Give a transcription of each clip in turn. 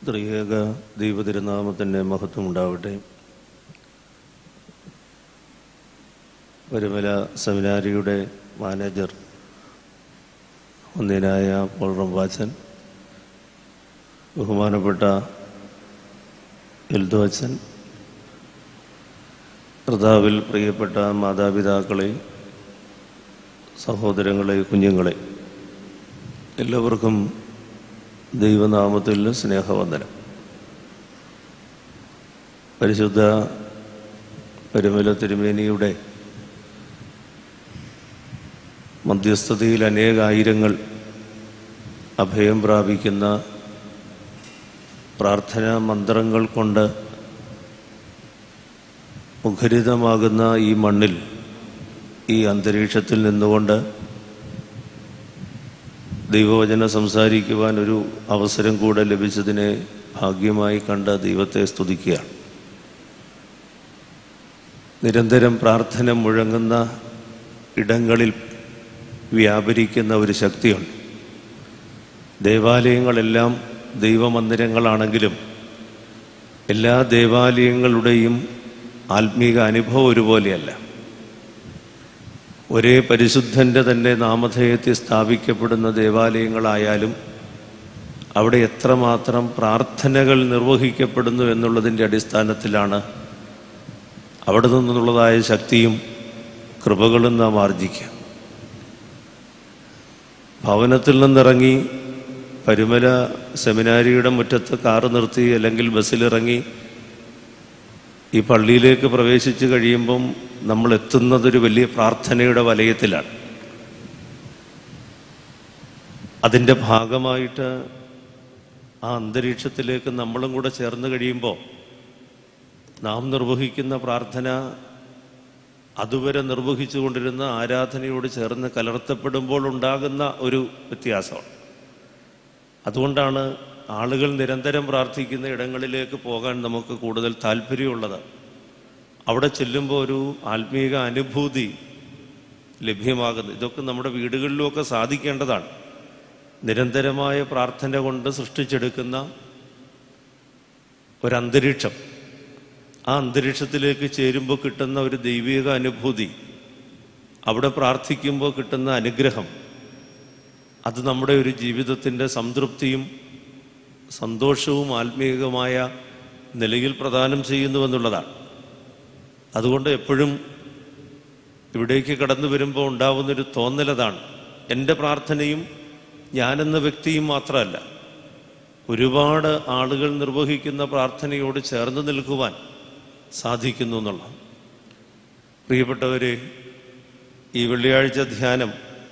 ത്രിയേക ദൈവതിരുനാമത്തിൻ്റെ മഹത്വം ഉണ്ടാവട്ടെ ഒരുമല സെമിനാരിയുടെ മാനേജർ ഒന്നിനായ പോൾ റംബാച്ചൻ ബഹുമാനപ്പെട്ട എൽദോ അച്ഛൻ കർത്താവിൽ പ്രിയപ്പെട്ട മാതാപിതാക്കളെ സഹോദരങ്ങളെ കുഞ്ഞുങ്ങളെ എല്ലാവർക്കും ദൈവനാമത്തിൽ സ്നേഹവന്ദനം പരിശുദ്ധ പരുമല തിരുമേനിയുടെ മധ്യസ്ഥതയിൽ അനേകായിരങ്ങൾ അഭയം പ്രാപിക്കുന്ന പ്രാർത്ഥനാ മന്ത്രങ്ങൾ കൊണ്ട് മുഖരിതമാകുന്ന ഈ മണ്ണിൽ ഈ അന്തരീക്ഷത്തിൽ നിന്നുകൊണ്ട് ദൈവവചനം സംസാരിക്കുവാൻ ഒരു അവസരം കൂടെ ലഭിച്ചതിനെ ഭാഗ്യമായി കണ്ട ദൈവത്തെ സ്തുതിക്കുകയാണ് നിരന്തരം പ്രാർത്ഥന മുഴങ്ങുന്ന ഇടങ്ങളിൽ വ്യാപരിക്കുന്ന ഒരു ശക്തിയുണ്ട് ദേവാലയങ്ങളെല്ലാം ദൈവമന്ദിരങ്ങളാണെങ്കിലും എല്ലാ ദേവാലയങ്ങളുടെയും ആത്മീക അനുഭവം ഒരുപോലെയല്ല ഒരേ പരിശുദ്ധൻ്റെ തന്നെ നാമധേയത്തിൽ സ്ഥാപിക്കപ്പെടുന്ന ദേവാലയങ്ങളായാലും അവിടെ എത്രമാത്രം പ്രാർത്ഥനകൾ നിർവഹിക്കപ്പെടുന്നു എന്നുള്ളതിൻ്റെ അടിസ്ഥാനത്തിലാണ് അവിടെ നിന്നുള്ളതായ ശക്തിയും കൃപകളും നാം ആർജിക്കുക ഭവനത്തിൽ നിന്നിറങ്ങി പരുമല സെമിനാരിയുടെ മുറ്റത്ത് കാറ് നിർത്തി അല്ലെങ്കിൽ ബസ്സിലിറങ്ങി ഈ പള്ളിയിലേക്ക് പ്രവേശിച്ചു കഴിയുമ്പം നമ്മൾ എത്തുന്നതൊരു വലിയ പ്രാർത്ഥനയുടെ വലയത്തിലാണ് അതിൻ്റെ ഭാഗമായിട്ട് ആ അന്തരീക്ഷത്തിലേക്ക് നമ്മളും കൂടെ ചേർന്ന് കഴിയുമ്പോൾ നാം നിർവഹിക്കുന്ന പ്രാർത്ഥന അതുവരെ നിർവഹിച്ചു കൊണ്ടിരുന്ന ആരാധനയോട് ചേർന്ന് കലർത്തപ്പെടുമ്പോൾ ഉണ്ടാകുന്ന ഒരു വ്യത്യാസമാണ് അതുകൊണ്ടാണ് ആളുകൾ നിരന്തരം പ്രാർത്ഥിക്കുന്ന ഇടങ്ങളിലേക്ക് പോകാൻ നമുക്ക് കൂടുതൽ താല്പര്യമുള്ളത് അവിടെ ചെല്ലുമ്പോൾ ഒരു ആത്മീക അനുഭൂതി ലഭ്യമാകുന്നു ഇതൊക്കെ നമ്മുടെ വീടുകളിലുമൊക്കെ സാധിക്കേണ്ടതാണ് നിരന്തരമായ പ്രാർത്ഥന കൊണ്ട് സൃഷ്ടിച്ചെടുക്കുന്ന ഒരന്തരീക്ഷം ആ അന്തരീക്ഷത്തിലേക്ക് ചേരുമ്പോൾ കിട്ടുന്ന ഒരു ദൈവിക അനുഭൂതി അവിടെ പ്രാർത്ഥിക്കുമ്പോൾ കിട്ടുന്ന അനുഗ്രഹം അത് നമ്മുടെ ഒരു ജീവിതത്തിൻ്റെ സംതൃപ്തിയും സന്തോഷവും ആത്മീയമായ നിലയിൽ പ്രദാനം ചെയ്യുന്നുവെന്നുള്ളതാണ് അതുകൊണ്ട് എപ്പോഴും ഇവിടേക്ക് കടന്നു വരുമ്പോൾ ഉണ്ടാവുന്നൊരു തോന്നലതാണ് എൻ്റെ പ്രാർത്ഥനയും ഞാനെന്ന വ്യക്തിയും മാത്രമല്ല ഒരുപാട് ആളുകൾ നിർവഹിക്കുന്ന പ്രാർത്ഥനയോട് ചേർന്ന് നിൽക്കുവാൻ സാധിക്കുന്നു എന്നുള്ളത് പ്രിയപ്പെട്ടവരെ ഈ വെള്ളിയാഴ്ച ധ്യാനം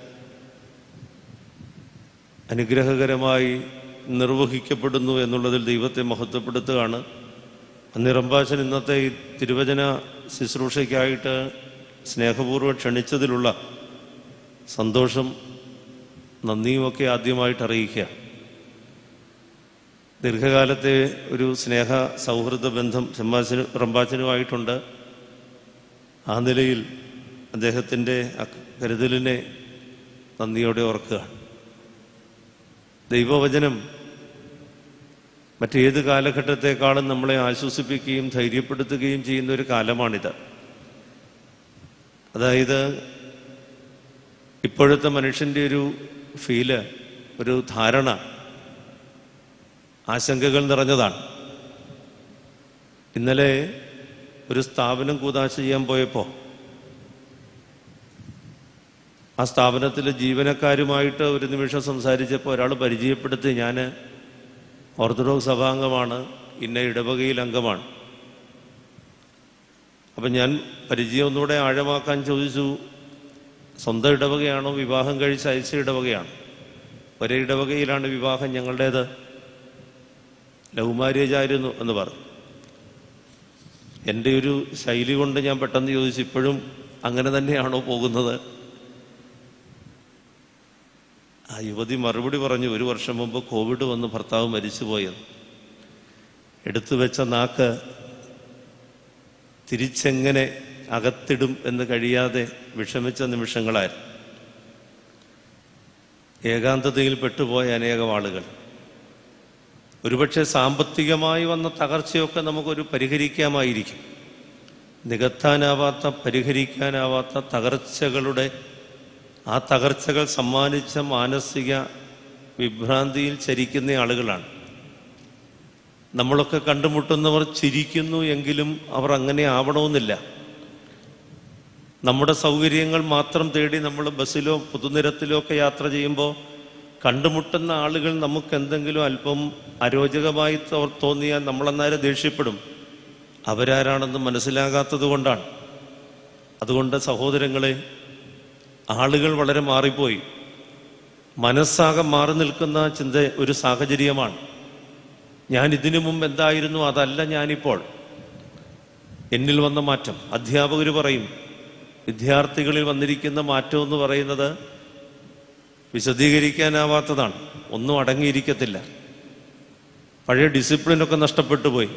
അനുഗ്രഹകരമായി നിർവഹിക്കപ്പെടുന്നു എന്നുള്ളതിൽ ദൈവത്തെ മഹത്വപ്പെടുത്തുകയാണ് നിറമ്പാശൻ ഇന്നത്തെ ഈ തിരുവചന ശുശ്രൂഷയ്ക്കായിട്ട് സ്നേഹപൂർവ്വം ക്ഷണിച്ചതിലുള്ള സന്തോഷം നന്ദിയുമൊക്കെ ആദ്യമായിട്ട് അറിയിക്കുക ദീർഘകാലത്തെ ഒരു സ്നേഹ സൗഹൃദ ബന്ധം ചെമ്മാശനും റമ്പാച്ചനുമായിട്ടുണ്ട് ആ നിലയിൽ അദ്ദേഹത്തിൻ്റെ കരുതലിനെ നന്ദിയോടെ ഓർക്കുകയാണ് ദൈവവചനം മറ്റേത് കാലഘട്ടത്തെക്കാളും നമ്മളെ ആശ്വസിപ്പിക്കുകയും ധൈര്യപ്പെടുത്തുകയും ചെയ്യുന്ന ഒരു കാലമാണിത് അതായത് ഇപ്പോഴത്തെ മനുഷ്യൻ്റെ ഒരു ഫീല് ഒരു ധാരണ ആശങ്കകൾ നിറഞ്ഞതാണ് ഇന്നലെ ഒരു സ്ഥാപനം കൂതാശ ചെയ്യാൻ പോയപ്പോൾ ആ സ്ഥാപനത്തിലെ ജീവനക്കാരുമായിട്ട് ഒരു നിമിഷം സംസാരിച്ചപ്പോൾ ഒരാൾ പരിചയപ്പെടുത്തി ഞാൻ ഓർത്തഡോക്സ് സഭാംഗമാണ് ഇന്ന ഇടവകയിൽ അംഗമാണ് അപ്പം ഞാൻ പരിചയം ഒന്നുകൂടെ ആഴമാക്കാൻ ചോദിച്ചു സ്വന്തം ഇടവകയാണോ വിവാഹം കഴിച്ച് അയച്ച ഇടവകയാണ് ഒരേ ഇടവകയിലാണ് വിവാഹം ഞങ്ങളുടേത് ലവ് മാരേജ് ആയിരുന്നു എന്ന് പറഞ്ഞു എൻ്റെ ഒരു ശൈലി കൊണ്ട് ഞാൻ പെട്ടെന്ന് ചോദിച്ചു ഇപ്പോഴും അങ്ങനെ തന്നെയാണോ പോകുന്നത് ആ യുവതി മറുപടി പറഞ്ഞു ഒരു വർഷം മുമ്പ് കോവിഡ് വന്ന് ഭർത്താവ് മരിച്ചുപോയത് എടുത്തു വെച്ച നാക്ക് തിരിച്ചെങ്ങനെ അകത്തിടും എന്ന് കഴിയാതെ വിഷമിച്ച നിമിഷങ്ങളായിരുന്നു ഏകാന്തതയിൽ പെട്ടുപോയ അനേകം ആളുകൾ ഒരുപക്ഷെ സാമ്പത്തികമായി വന്ന തകർച്ചയൊക്കെ നമുക്കൊരു പരിഹരിക്കാമായിരിക്കും നികത്താനാവാത്ത പരിഹരിക്കാനാവാത്ത തകർച്ചകളുടെ ആ തകർച്ചകൾ സമ്മാനിച്ച മാനസിക വിഭ്രാന്തിയിൽ ചരിക്കുന്ന ആളുകളാണ് നമ്മളൊക്കെ കണ്ടുമുട്ടുന്നവർ ചിരിക്കുന്നു എങ്കിലും അവർ അങ്ങനെ ആവണമെന്നില്ല നമ്മുടെ സൗകര്യങ്ങൾ മാത്രം തേടി നമ്മൾ ബസ്സിലോ പൊതുനിരത്തിലോ ഒക്കെ യാത്ര ചെയ്യുമ്പോൾ കണ്ടുമുട്ടുന്ന ആളുകൾ നമുക്ക് എന്തെങ്കിലും അല്പം അരോചകമായി തോ- തോന്നിയാൽ നമ്മളന്നേരം ദേഷ്യപ്പെടും അവരാരാണെന്ന് മനസ്സിലാകാത്തത് കൊണ്ടാണ് അതുകൊണ്ട് സഹോദരങ്ങളെ ആളുകൾ വളരെ മാറിപ്പോയി മനസ്സാകെ മാറി നിൽക്കുന്ന ചിന്ത ഒരു സാഹചര്യമാണ് ഞാൻ ഇതിനു മുമ്പ് എന്തായിരുന്നു അതല്ല ഞാനിപ്പോൾ എന്നിൽ വന്ന മാറ്റം അധ്യാപകർ പറയും വിദ്യാർത്ഥികളിൽ വന്നിരിക്കുന്ന മാറ്റം എന്ന് പറയുന്നത് വിശദീകരിക്കാനാവാത്തതാണ് ഒന്നും അടങ്ങിയിരിക്കത്തില്ല പഴയ ഡിസിപ്ലിനൊക്കെ നഷ്ടപ്പെട്ടു പോയി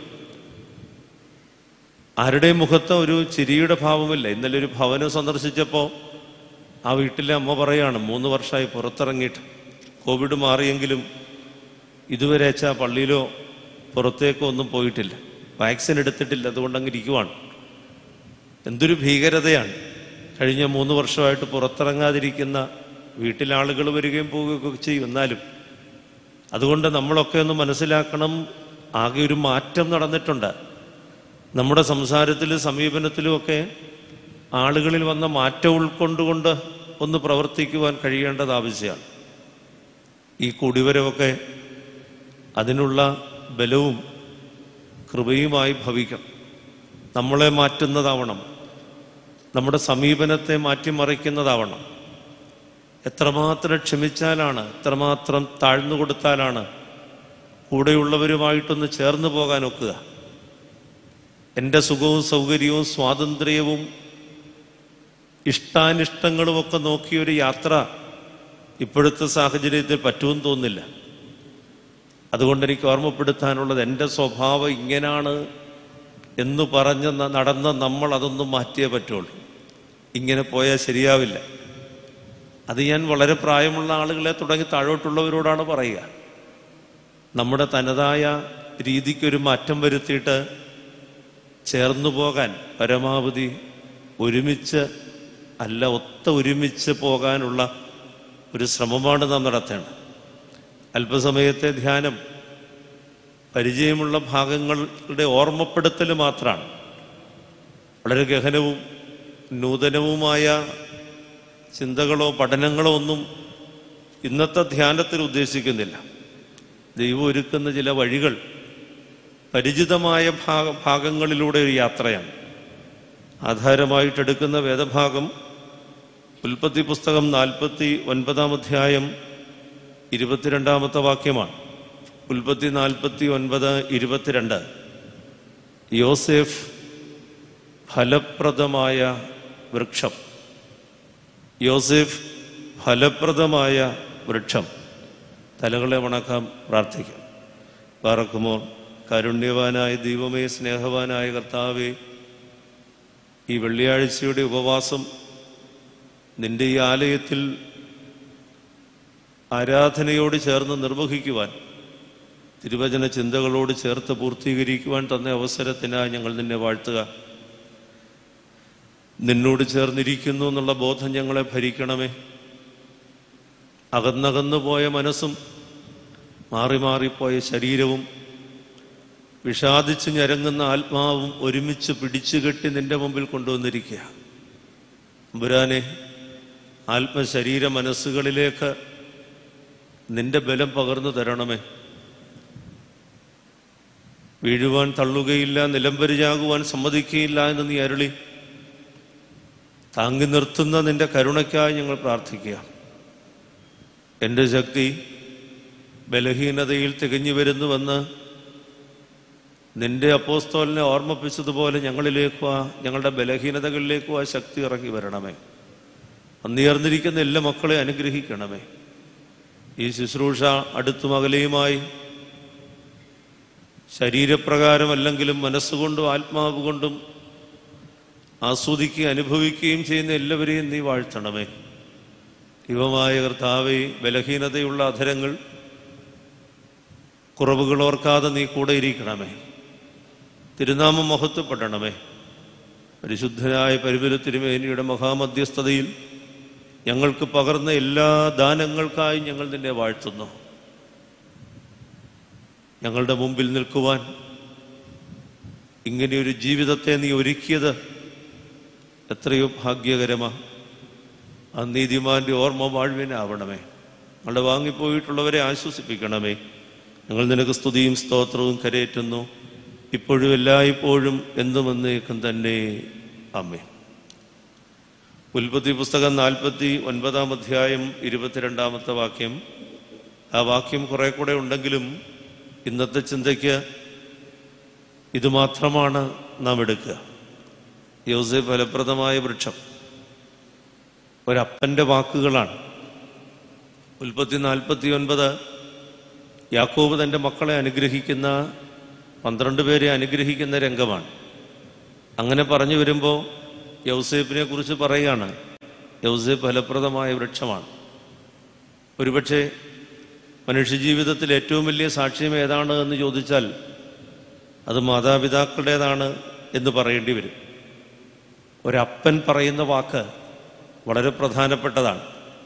ആരുടെയും മുഖത്ത് ഒരു ചിരിയുടെ ഭാവമില്ല ഇന്നലെ ഒരു ഭവനം സന്ദർശിച്ചപ്പോൾ ആ വീട്ടിലെ അമ്മ പറയാണ് മൂന്ന് വർഷമായി പുറത്തിറങ്ങിയിട്ട് കോവിഡ് മാറിയെങ്കിലും ഇതുവരെ അച്ഛാ പള്ളിയിലോ പുറത്തേക്കോ ഒന്നും പോയിട്ടില്ല വാക്സിൻ എടുത്തിട്ടില്ല അതുകൊണ്ട് അങ്ങ് ഇരിക്കുവാണ് എന്തൊരു ഭീകരതയാണ് കഴിഞ്ഞ മൂന്ന് വർഷമായിട്ട് പുറത്തിറങ്ങാതിരിക്കുന്ന വീട്ടിലാളുകൾ വരികയും പോവുകയൊക്കെ ചെയ്യും എന്നാലും അതുകൊണ്ട് നമ്മളൊക്കെ ഒന്ന് മനസ്സിലാക്കണം ആകെ ഒരു മാറ്റം നടന്നിട്ടുണ്ട് നമ്മുടെ സംസാരത്തിലും സമീപനത്തിലും ഒക്കെ ആളുകളിൽ വന്ന മാറ്റം ഉൾക്കൊണ്ടുകൊണ്ട് ഒന്ന് പ്രവർത്തിക്കുവാൻ കഴിയേണ്ടത് ആവശ്യമാണ് ഈ കുടിവരവൊക്കെ അതിനുള്ള ബലവും കൃപയുമായി ഭവിക്കണം നമ്മളെ മാറ്റുന്നതാവണം നമ്മുടെ സമീപനത്തെ മാറ്റിമറിക്കുന്നതാവണം എത്രമാത്രം ക്ഷമിച്ചാലാണ് എത്രമാത്രം താഴ്ന്നു കൊടുത്താലാണ് കൂടെയുള്ളവരുമായിട്ടൊന്ന് ചേർന്ന് പോകാൻ ഒക്കുക എൻ്റെ സുഖവും സൗകര്യവും സ്വാതന്ത്ര്യവും ഇഷ്ടാനിഷ്ടങ്ങളും ഒക്കെ നോക്കിയൊരു യാത്ര ഇപ്പോഴത്തെ സാഹചര്യത്തിൽ പറ്റുമെന്ന് തോന്നുന്നില്ല അതുകൊണ്ട് എനിക്ക് ഓർമ്മപ്പെടുത്താനുള്ളത് എൻ്റെ സ്വഭാവം ഇങ്ങനാണ് എന്ന് പറഞ്ഞ് ന- നടന്ന നമ്മൾ അതൊന്നും മാറ്റിയേ പറ്റുള്ളൂ ഇങ്ങനെ പോയാൽ ശരിയാവില്ല അത് ഞാൻ വളരെ പ്രായമുള്ള ആളുകളെ തുടങ്ങി താഴോട്ടുള്ളവരോടാണ് പറയുക നമ്മുടെ തനതായ രീതിക്കൊരു മാറ്റം വരുത്തിയിട്ട് ചേർന്നു പോകാൻ പരമാവധി ഒരുമിച്ച് അല്ല ഒത്ത ഒരുമിച്ച് പോകാനുള്ള ഒരു ശ്രമമാണ് നാം നടത്തേണ്ടത് അല്പസമയത്തെ ധ്യാനം പരിചയമുള്ള ഭാഗങ്ങളുടെ ഓർമ്മപ്പെടുത്തൽ മാത്രമാണ് വളരെ ഗഹനവും നൂതനവുമായ ചിന്തകളോ പഠനങ്ങളോ ഒന്നും ഇന്നത്തെ ധ്യാനത്തിൽ ഉദ്ദേശിക്കുന്നില്ല ദൈവം ഒരുക്കുന്ന ചില വഴികൾ പരിചിതമായ ഭാഗ ഭാഗങ്ങളിലൂടെ ഒരു യാത്രയാണ് ആധാരമായിട്ടെടുക്കുന്ന വേദഭാഗം ഉൽപ്പത്തി പുസ്തകം നാൽപ്പത്തി ഒൻപതാം അധ്യായം ഇരുപത്തിരണ്ടാമത്തെ വാക്യമാണ് ഉൽപ്പത്തി നാൽപ്പത്തി ഒൻപത് ഇരുപത്തിരണ്ട് യോസേഫ് ഫലപ്രദമായ വൃക്ഷം യോസേഫ് ഫലപ്രദമായ വൃക്ഷം തലകളെ വണക്കാം പ്രാർത്ഥിക്കാം പാറക്കുമോർ കാരുണ്യവാനായ ദൈവമേ സ്നേഹവാനായ കർത്താവേ ഈ വെള്ളിയാഴ്ചയുടെ ഉപവാസം നിന്റെ ഈ ആലയത്തിൽ ആരാധനയോട് ചേർന്ന് നിർവഹിക്കുവാൻ തിരുവചന ചിന്തകളോട് ചേർത്ത് പൂർത്തീകരിക്കുവാൻ തന്ന അവസരത്തിനായി ഞങ്ങൾ നിന്നെ വാഴ്ത്തുക നിന്നോട് ചേർന്നിരിക്കുന്നു എന്നുള്ള ബോധം ഞങ്ങളെ ഭരിക്കണമേ അകന്നകന്നു പോയ മനസ്സും മാറി മാറിപ്പോയ ശരീരവും വിഷാദിച്ച് ഞരങ്ങുന്ന ആത്മാവും ഒരുമിച്ച് പിടിച്ചു കെട്ടി നിന്റെ മുമ്പിൽ കൊണ്ടുവന്നിരിക്കുക ബുരാനെ ആത്മശരീര മനസ്സുകളിലേക്ക് നിന്റെ ബലം പകർന്നു തരണമേ വീഴുവാൻ തള്ളുകയില്ല നിലംപരിചാകുവാൻ സമ്മതിക്കുകയില്ല എന്ന് നീ അരുളി താങ്ങി നിർത്തുന്ന നിന്റെ കരുണയ്ക്കായി ഞങ്ങൾ പ്രാർത്ഥിക്കുക എൻ്റെ ശക്തി ബലഹീനതയിൽ തികഞ്ഞു വരുന്നുവെന്ന് നിന്റെ അപ്പോസ്തോലിനെ ഓർമ്മിപ്പിച്ചതുപോലെ ഞങ്ങളിലേക്കും ആ ഞങ്ങളുടെ ബലഹീനതകളിലേക്കും ആ ശക്തി ഇറങ്ങി വരണമേ അന്നേർന്നിരിക്കുന്ന എല്ലാ മക്കളെ അനുഗ്രഹിക്കണമേ ഈ ശുശ്രൂഷ അടുത്തും അകലെയുമായി ശരീരപ്രകാരമല്ലെങ്കിലും മനസ്സുകൊണ്ടും ആത്മാവ് കൊണ്ടും ആസ്വദിക്കുകയും അനുഭവിക്കുകയും ചെയ്യുന്ന എല്ലാവരെയും നീ വാഴ്ത്തണമേ ദൈവമായ കർത്താവെ ബലഹീനതയുള്ള അധരങ്ങൾ കുറവുകൾ ഓർക്കാതെ നീ കൂടെ ഇരിക്കണമേ തിരുനാമം മഹത്വപ്പെടണമേ പരിശുദ്ധനായ പരിപുര തിരുമേനിയുടെ മഹാമധ്യസ്ഥതയിൽ ഞങ്ങൾക്ക് പകർന്ന എല്ലാ ദാനങ്ങൾക്കായി ഞങ്ങൾ നിന്നെ വാഴ്ത്തുന്നു ഞങ്ങളുടെ മുമ്പിൽ നിൽക്കുവാൻ ഇങ്ങനെയൊരു ജീവിതത്തെ നീ ഒരുക്കിയത് എത്രയോ ഭാഗ്യകരമാ ആ നീതിമാന്റെ ഓർമ്മ വാഴ്വിനാവണമേ ഞങ്ങളുടെ വാങ്ങിപ്പോയിട്ടുള്ളവരെ ആശ്വസിപ്പിക്കണമേ ഞങ്ങൾ നിനക്ക് സ്തുതിയും സ്തോത്രവും കരയേറ്റുന്നു ഇപ്പോഴും എല്ലായ്പ്പോഴും എന്നും എന്നേക്കും തന്നെ അമ്മേ ഉൽപ്പത്തി പുസ്തകം നാൽപ്പത്തി ഒൻപതാം അധ്യായം ഇരുപത്തിരണ്ടാമത്തെ വാക്യം ആ വാക്യം കുറെ കൂടെ ഉണ്ടെങ്കിലും ഇന്നത്തെ ചിന്തയ്ക്ക് ഇത് മാത്രമാണ് നാം എടുക്കുക യോസെ ഫലപ്രദമായ വൃക്ഷം ഒരപ്പൻ്റെ വാക്കുകളാണ് ഉൽപ്പത്തി നാൽപ്പത്തി ഒൻപത് യാക്കോബ് തൻ്റെ മക്കളെ അനുഗ്രഹിക്കുന്ന പന്ത്രണ്ട് പേരെ അനുഗ്രഹിക്കുന്ന രംഗമാണ് അങ്ങനെ പറഞ്ഞു വരുമ്പോൾ യൗസേപ്പിനെ കുറിച്ച് പറയുകയാണ് യൗസേപ്പ് ഫലപ്രദമായ വൃക്ഷമാണ് ഒരുപക്ഷെ മനുഷ്യജീവിതത്തിൽ ഏറ്റവും വലിയ സാക്ഷ്യം ഏതാണ് എന്ന് ചോദിച്ചാൽ അത് മാതാപിതാക്കളുടേതാണ് എന്ന് പറയേണ്ടി വരും ഒരപ്പൻ പറയുന്ന വാക്ക് വളരെ പ്രധാനപ്പെട്ടതാണ്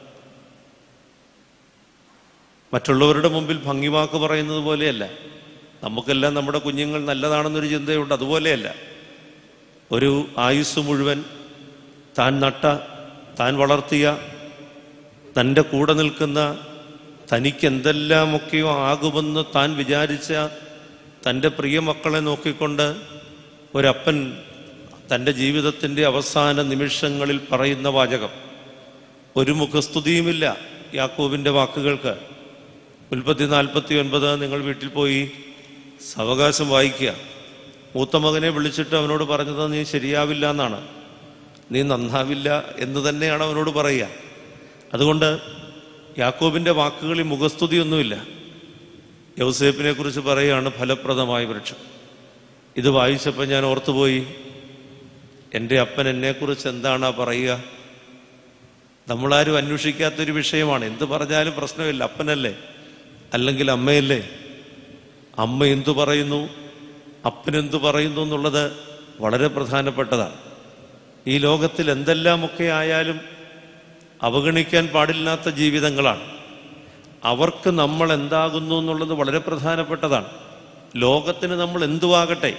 മറ്റുള്ളവരുടെ മുമ്പിൽ ഭംഗിവാക്ക് പറയുന്നത് പോലെയല്ല നമുക്കെല്ലാം നമ്മുടെ കുഞ്ഞുങ്ങൾ നല്ലതാണെന്നൊരു ചിന്തയുണ്ട് അതുപോലെയല്ല ഒരു ആയുസ് മുഴുവൻ താൻ നട്ട താൻ വളർത്തിയ തൻ്റെ കൂടെ നിൽക്കുന്ന തനിക്ക് എന്തെല്ലാമൊക്കെയോ ആകുമെന്ന് താൻ വിചാരിച്ച തൻ്റെ പ്രിയ മക്കളെ നോക്കിക്കൊണ്ട് ഒരപ്പൻ തൻ്റെ ജീവിതത്തിൻ്റെ അവസാന നിമിഷങ്ങളിൽ പറയുന്ന വാചകം ഒരു മുഖസ്തുതിയുമില്ല യാക്കോബിൻ്റെ വാക്കുകൾക്ക് ഉൽപ്പത്തി നാൽപ്പത്തി ഒൻപത് നിങ്ങൾ വീട്ടിൽ പോയി സാവകാശം വായിക്കുക മൂത്ത മകനെ വിളിച്ചിട്ട് അവനോട് പറഞ്ഞത് നീ ശരിയാവില്ല എന്നാണ് നീ നന്നാവില്ല എന്ന് തന്നെയാണ് അവനോട് പറയുക അതുകൊണ്ട് യാക്കോബിൻ്റെ വാക്കുകളിൽ മുഖസ്തുതിയൊന്നുമില്ല യൗസേപ്പിനെ കുറിച്ച് പറയുകയാണ് ഫലപ്രദമായ വൃക്ഷം ഇത് വായിച്ചപ്പോൾ ഞാൻ ഓർത്തുപോയി എൻ്റെ അപ്പൻ എന്നെക്കുറിച്ച് എന്താണ് ആ പറയുക നമ്മളാരും അന്വേഷിക്കാത്തൊരു വിഷയമാണ് എന്ത് പറഞ്ഞാലും പ്രശ്നമില്ല അപ്പനല്ലേ അല്ലെങ്കിൽ അമ്മയല്ലേ അമ്മ എന്തു പറയുന്നു അപ്പനെന്തു പറയുന്നു എന്നുള്ളത് വളരെ പ്രധാനപ്പെട്ടതാണ് ഈ ലോകത്തിൽ എന്തെല്ലാമൊക്കെ ആയാലും അവഗണിക്കാൻ പാടില്ലാത്ത ജീവിതങ്ങളാണ് അവർക്ക് നമ്മൾ എന്താകുന്നു എന്നുള്ളത് വളരെ പ്രധാനപ്പെട്ടതാണ് ലോകത്തിന് നമ്മൾ എന്തുവാകട്ടെ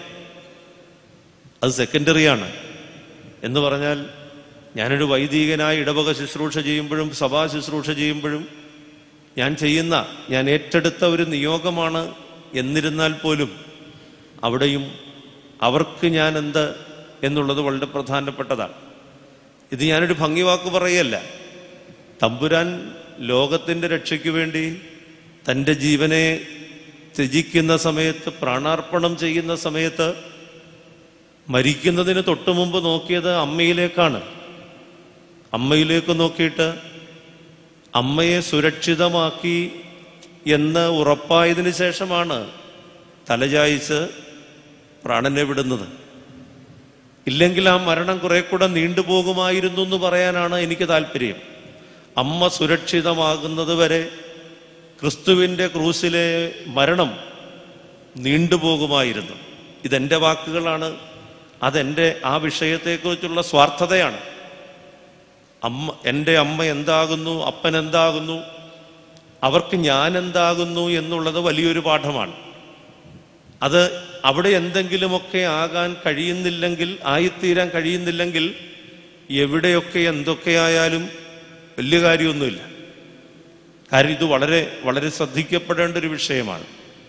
അത് സെക്കൻഡറിയാണ് എന്ന് പറഞ്ഞാൽ ഞാനൊരു വൈദികനായി ഇടവക ശുശ്രൂഷ ചെയ്യുമ്പോഴും സഭാ ശുശ്രൂഷ ചെയ്യുമ്പോഴും ഞാൻ ചെയ്യുന്ന ഞാൻ ഏറ്റെടുത്ത ഒരു നിയോഗമാണ് എന്നിരുന്നാൽ പോലും അവിടെയും അവർക്ക് ഞാൻ എന്ത് എന്നുള്ളത് വളരെ പ്രധാനപ്പെട്ടതാണ് ഇത് ഞാനൊരു ഭംഗിവാക്ക് പറയല്ല തമ്പുരാൻ ലോകത്തിൻ്റെ രക്ഷയ്ക്ക് വേണ്ടി തൻ്റെ ജീവനെ ത്യജിക്കുന്ന സമയത്ത് പ്രാണാർപ്പണം ചെയ്യുന്ന സമയത്ത് മരിക്കുന്നതിന് തൊട്ടു മുമ്പ് നോക്കിയത് അമ്മയിലേക്കാണ് അമ്മയിലേക്ക് നോക്കിയിട്ട് അമ്മയെ സുരക്ഷിതമാക്കി എന്ന് ഉറപ്പായതിനു ശേഷമാണ് തലചായിച്ച് പ്രാണനെ വിടുന്നത് ഇല്ലെങ്കിൽ ആ മരണം കുറെ കൂടെ നീണ്ടുപോകുമായിരുന്നു എന്ന് പറയാനാണ് എനിക്ക് താല്പര്യം അമ്മ സുരക്ഷിതമാകുന്നത് വരെ ക്രിസ്തുവിൻ്റെ ക്രൂസിലെ മരണം നീണ്ടുപോകുമായിരുന്നു ഇതെൻ്റെ വാക്കുകളാണ് അതെൻ്റെ ആ വിഷയത്തെക്കുറിച്ചുള്ള സ്വാർത്ഥതയാണ് അമ്മ എൻ്റെ അമ്മ എന്താകുന്നു അപ്പൻ എന്താകുന്നു അവർക്ക് ഞാൻ എന്താകുന്നു എന്നുള്ളത് വലിയൊരു പാഠമാണ് അത് അവിടെ എന്തെങ്കിലുമൊക്കെ ആകാൻ കഴിയുന്നില്ലെങ്കിൽ ആയിത്തീരാൻ കഴിയുന്നില്ലെങ്കിൽ എവിടെയൊക്കെ എന്തൊക്കെയായാലും വലിയ കാര്യമൊന്നുമില്ല കാര്യം ഇത് വളരെ വളരെ ശ്രദ്ധിക്കപ്പെടേണ്ട ഒരു വിഷയമാണ്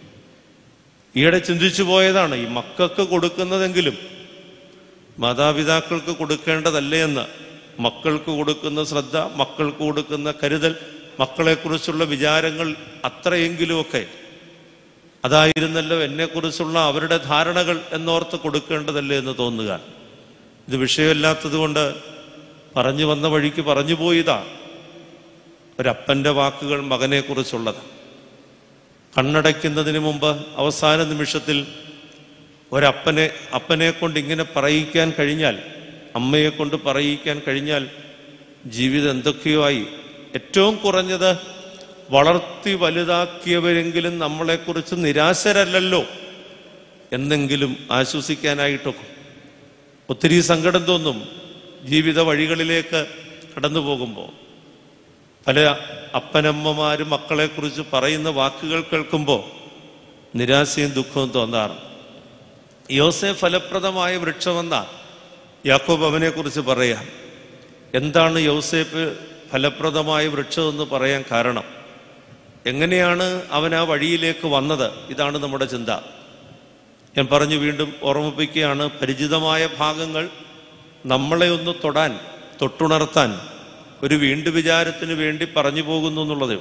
ഈയിടെ ചിന്തിച്ചു പോയതാണ് ഈ മക്കൾക്ക് കൊടുക്കുന്നതെങ്കിലും മാതാപിതാക്കൾക്ക് കൊടുക്കേണ്ടതല്ലേ എന്ന് മക്കൾക്ക് കൊടുക്കുന്ന ശ്രദ്ധ മക്കൾക്ക് കൊടുക്കുന്ന കരുതൽ മക്കളെക്കുറിച്ചുള്ള വിചാരങ്ങൾ അത്രയെങ്കിലുമൊക്കെ അതായിരുന്നല്ലോ എന്നെക്കുറിച്ചുള്ള അവരുടെ ധാരണകൾ എന്നോർത്ത് കൊടുക്കേണ്ടതല്ലേ എന്ന് തോന്നുക ഇത് വിഷയമില്ലാത്തത് കൊണ്ട് പറഞ്ഞു വന്ന വഴിക്ക് പറഞ്ഞു പോയതാ ഒരപ്പൻ്റെ വാക്കുകൾ മകനെക്കുറിച്ചുള്ളത് കണ്ണടയ്ക്കുന്നതിന് മുമ്പ് അവസാന നിമിഷത്തിൽ ഒരപ്പനെ അപ്പനെ കൊണ്ട് ഇങ്ങനെ പറയിക്കാൻ കഴിഞ്ഞാൽ അമ്മയെ കൊണ്ട് പറയിക്കാൻ കഴിഞ്ഞാൽ ജീവിതം എന്തൊക്കെയോ ആയി ഏറ്റവും കുറഞ്ഞത് വളർത്തി വലുതാക്കിയവരെങ്കിലും നമ്മളെക്കുറിച്ച് നിരാശരല്ലല്ലോ എന്നെങ്കിലും ആശ്വസിക്കാനായിട്ടൊക്കെ ഒത്തിരി സങ്കടം തോന്നും ജീവിത വഴികളിലേക്ക് കടന്നു പോകുമ്പോൾ പല അപ്പനമ്മമാരും മക്കളെക്കുറിച്ച് പറയുന്ന വാക്കുകൾ കേൾക്കുമ്പോൾ നിരാശയും ദുഃഖവും തോന്നാറുണ്ട് യോസെ ഫലപ്രദമായ വൃക്ഷമെന്ന യാക്കോബ് അവനെക്കുറിച്ച് പറയാം എന്താണ് യോസേപ്പ് ഫലപ്രദമായ വൃക്ഷമെന്ന് പറയാൻ കാരണം എങ്ങനെയാണ് അവൻ ആ വഴിയിലേക്ക് വന്നത് ഇതാണ് നമ്മുടെ ചിന്ത ഞാൻ പറഞ്ഞു വീണ്ടും ഓർമ്മിപ്പിക്കുകയാണ് പരിചിതമായ ഭാഗങ്ങൾ നമ്മളെ ഒന്ന് തൊടാൻ തൊട്ടുണർത്താൻ ഒരു വീണ്ടു വിചാരത്തിന് വേണ്ടി പറഞ്ഞു പോകുന്നു എന്നുള്ളത്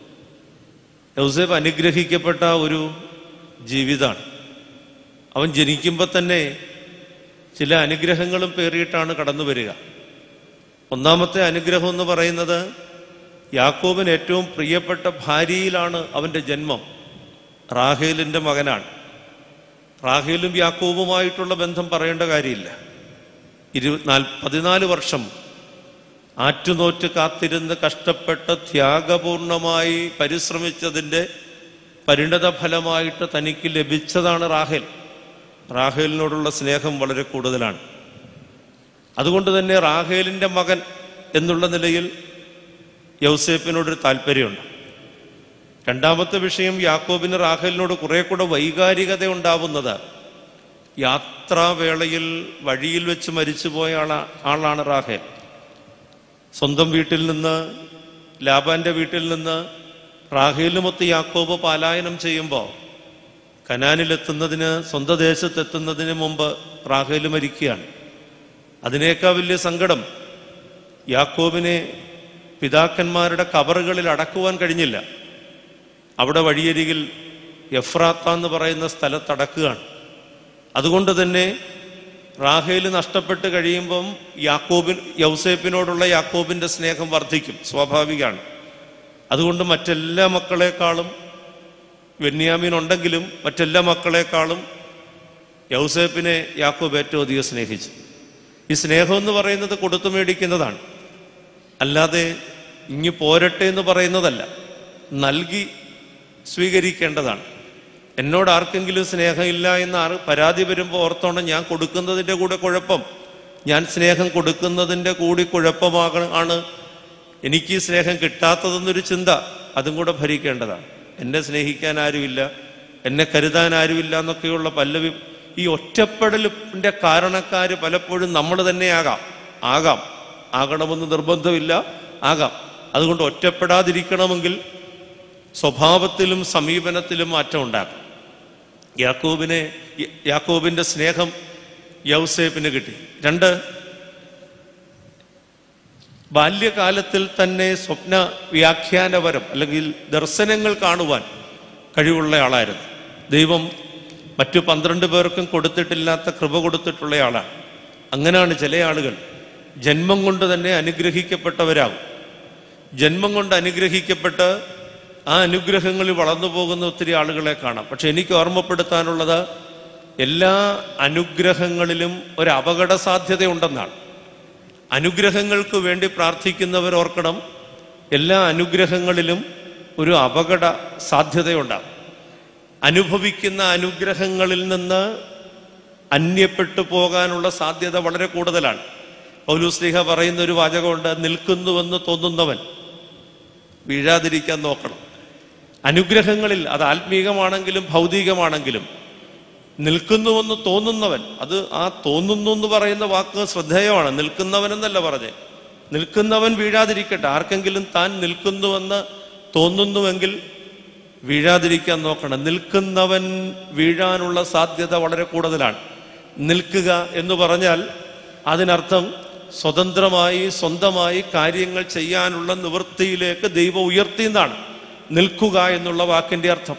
യൗസേഫ് അനുഗ്രഹിക്കപ്പെട്ട ഒരു ജീവിതമാണ് അവൻ ജനിക്കുമ്പോൾ തന്നെ ചില അനുഗ്രഹങ്ങളും പേറിയിട്ടാണ് കടന്നു വരിക ഒന്നാമത്തെ അനുഗ്രഹം എന്ന് പറയുന്നത് യാക്കോബിന് ഏറ്റവും പ്രിയപ്പെട്ട ഭാര്യയിലാണ് അവൻ്റെ ജന്മം റാഹേലിൻ്റെ മകനാണ് റാഹേലും യാക്കോബുമായിട്ടുള്ള ബന്ധം പറയേണ്ട കാര്യമില്ല ഇരുപത്തിനാല് പതിനാല് വർഷം ആറ്റുനോറ്റ് കാത്തിരുന്ന് കഷ്ടപ്പെട്ട് ത്യാഗപൂർണമായി പരിശ്രമിച്ചതിൻ്റെ പരിണത ഫലമായിട്ട് തനിക്ക് ലഭിച്ചതാണ് റാഹേൽ റാഹേലിനോടുള്ള സ്നേഹം വളരെ കൂടുതലാണ് അതുകൊണ്ട് തന്നെ റാഹേലിൻ്റെ മകൻ എന്നുള്ള നിലയിൽ യൗസേപ്പിനോടൊരു താല്പര്യമുണ്ട് രണ്ടാമത്തെ വിഷയം യാക്കോബിന് റാഹേലിനോട് കുറെ കൂടെ വൈകാരികത ഉണ്ടാവുന്നത് യാത്രാവേളയിൽ വഴിയിൽ വെച്ച് മരിച്ചുപോയ ആളാ ആളാണ് റാഹേൽ സ്വന്തം വീട്ടിൽ നിന്ന് ലാബാന്റെ വീട്ടിൽ നിന്ന് റാഹേലുമൊത്ത് യാക്കോബ് പലായനം ചെയ്യുമ്പോൾ കനാനിലെത്തുന്നതിന് സ്വന്തം ദേശത്തെത്തുന്നതിന് മുമ്പ് റാഹേൽ മരിക്കുകയാണ് അതിനേക്കാൾ വലിയ സങ്കടം യാക്കോബിനെ പിതാക്കന്മാരുടെ കബറുകളിൽ അടക്കുവാൻ കഴിഞ്ഞില്ല അവിടെ വഴിയരികിൽ എഫ്രാത്ത എന്ന് പറയുന്ന സ്ഥലത്ത് അടക്കുകയാണ് അതുകൊണ്ട് തന്നെ റാഹേൽ നഷ്ടപ്പെട്ട് കഴിയുമ്പം യാക്കോബിൻ യൗസേപ്പിനോടുള്ള യാക്കോബിന്റെ സ്നേഹം വർദ്ധിക്കും സ്വാഭാവികമാണ് അതുകൊണ്ട് മറ്റെല്ലാ മക്കളെക്കാളും വെന്യാമീൻ ഉണ്ടെങ്കിലും മറ്റെല്ലാ മക്കളെക്കാളും യൗസേപ്പിനെ യാക്കോബ് ഏറ്റവും അധികം സ്നേഹിച്ചു ഈ സ്നേഹം എന്ന് പറയുന്നത് കൊടുത്തു മേടിക്കുന്നതാണ് അല്ലാതെ ഇങ്ങ് പോരട്ടെ എന്ന് പറയുന്നതല്ല നൽകി സ്വീകരിക്കേണ്ടതാണ് എന്നോട് ആർക്കെങ്കിലും സ്നേഹമില്ല എന്ന് ആർ പരാതി വരുമ്പോൾ ഓർത്തോണം ഞാൻ കൊടുക്കുന്നതിൻ്റെ കൂടെ കുഴപ്പം ഞാൻ സ്നേഹം കൊടുക്കുന്നതിൻ്റെ കൂടി കുഴപ്പമാക ആണ് എനിക്ക് ഈ സ്നേഹം കിട്ടാത്തതെന്നൊരു ചിന്ത അതും കൂടെ ഭരിക്കേണ്ടതാണ് എന്നെ സ്നേഹിക്കാൻ ആരുമില്ല എന്നെ കരുതാൻ ആരുമില്ല എന്നൊക്കെയുള്ള പല്ലവി ഈ ഒറ്റപ്പെടലിൻ്റെ കാരണക്കാര് പലപ്പോഴും നമ്മൾ തന്നെയാകാം ആകാം ആകണമെന്ന് നിർബന്ധമില്ല ആകാം അതുകൊണ്ട് ഒറ്റപ്പെടാതിരിക്കണമെങ്കിൽ സ്വഭാവത്തിലും സമീപനത്തിലും മാറ്റം ഉണ്ടാകും യാക്കോബിനെ യാക്കോബിന്റെ സ്നേഹം യൗസേപ്പിന് കിട്ടി രണ്ട് ബാല്യകാലത്തിൽ തന്നെ സ്വപ്ന വ്യാഖ്യാനപരം അല്ലെങ്കിൽ ദർശനങ്ങൾ കാണുവാൻ കഴിവുള്ള ആളായിരുന്നു ദൈവം മറ്റു പന്ത്രണ്ട് പേർക്കും കൊടുത്തിട്ടില്ലാത്ത കൃപ കൊടുത്തിട്ടുള്ള ആളാണ് അങ്ങനെയാണ് ചില ആളുകൾ ജന്മം കൊണ്ട് തന്നെ അനുഗ്രഹിക്കപ്പെട്ടവരാകും ജന്മം കൊണ്ട് അനുഗ്രഹിക്കപ്പെട്ട് ആ അനുഗ്രഹങ്ങളിൽ വളർന്നു പോകുന്ന ഒത്തിരി ആളുകളെ കാണാം പക്ഷെ എനിക്ക് ഓർമ്മപ്പെടുത്താനുള്ളത് എല്ലാ അനുഗ്രഹങ്ങളിലും ഒരു അപകട സാധ്യതയുണ്ടെന്നാണ് അനുഗ്രഹങ്ങൾക്ക് വേണ്ടി പ്രാർത്ഥിക്കുന്നവർ ഓർക്കണം എല്ലാ അനുഗ്രഹങ്ങളിലും ഒരു അപകട സാധ്യതയുണ്ടാകും അനുഭവിക്കുന്ന അനുഗ്രഹങ്ങളിൽ നിന്ന് അന്യപ്പെട്ടു പോകാനുള്ള സാധ്യത വളരെ കൂടുതലാണ് പൗലുസ്ലിഹ പറയുന്ന ഒരു വാചകമുണ്ട് നിൽക്കുന്നുവെന്ന് തോന്നുന്നവൻ വീഴാതിരിക്കാൻ നോക്കണം അനുഗ്രഹങ്ങളിൽ അത് ആത്മീകമാണെങ്കിലും ഭൗതികമാണെങ്കിലും നിൽക്കുന്നുവെന്ന് തോന്നുന്നവൻ അത് ആ തോന്നുന്നു എന്ന് പറയുന്ന വാക്ക് ശ്രദ്ധേയമാണ് നിൽക്കുന്നവൻ എന്നല്ല പറഞ്ഞേ നിൽക്കുന്നവൻ വീഴാതിരിക്കട്ടെ ആർക്കെങ്കിലും താൻ നിൽക്കുന്നുവെന്ന് തോന്നുന്നുവെങ്കിൽ വീഴാതിരിക്കാൻ നോക്കണം നിൽക്കുന്നവൻ വീഴാനുള്ള സാധ്യത വളരെ കൂടുതലാണ് നിൽക്കുക എന്ന് പറഞ്ഞാൽ അതിനർത്ഥം സ്വതന്ത്രമായി സ്വന്തമായി കാര്യങ്ങൾ ചെയ്യാനുള്ള നിവൃത്തിയിലേക്ക് ദൈവം ഉയർത്തിയെന്നാണ് നിൽക്കുക എന്നുള്ള വാക്കിന്റെ അർത്ഥം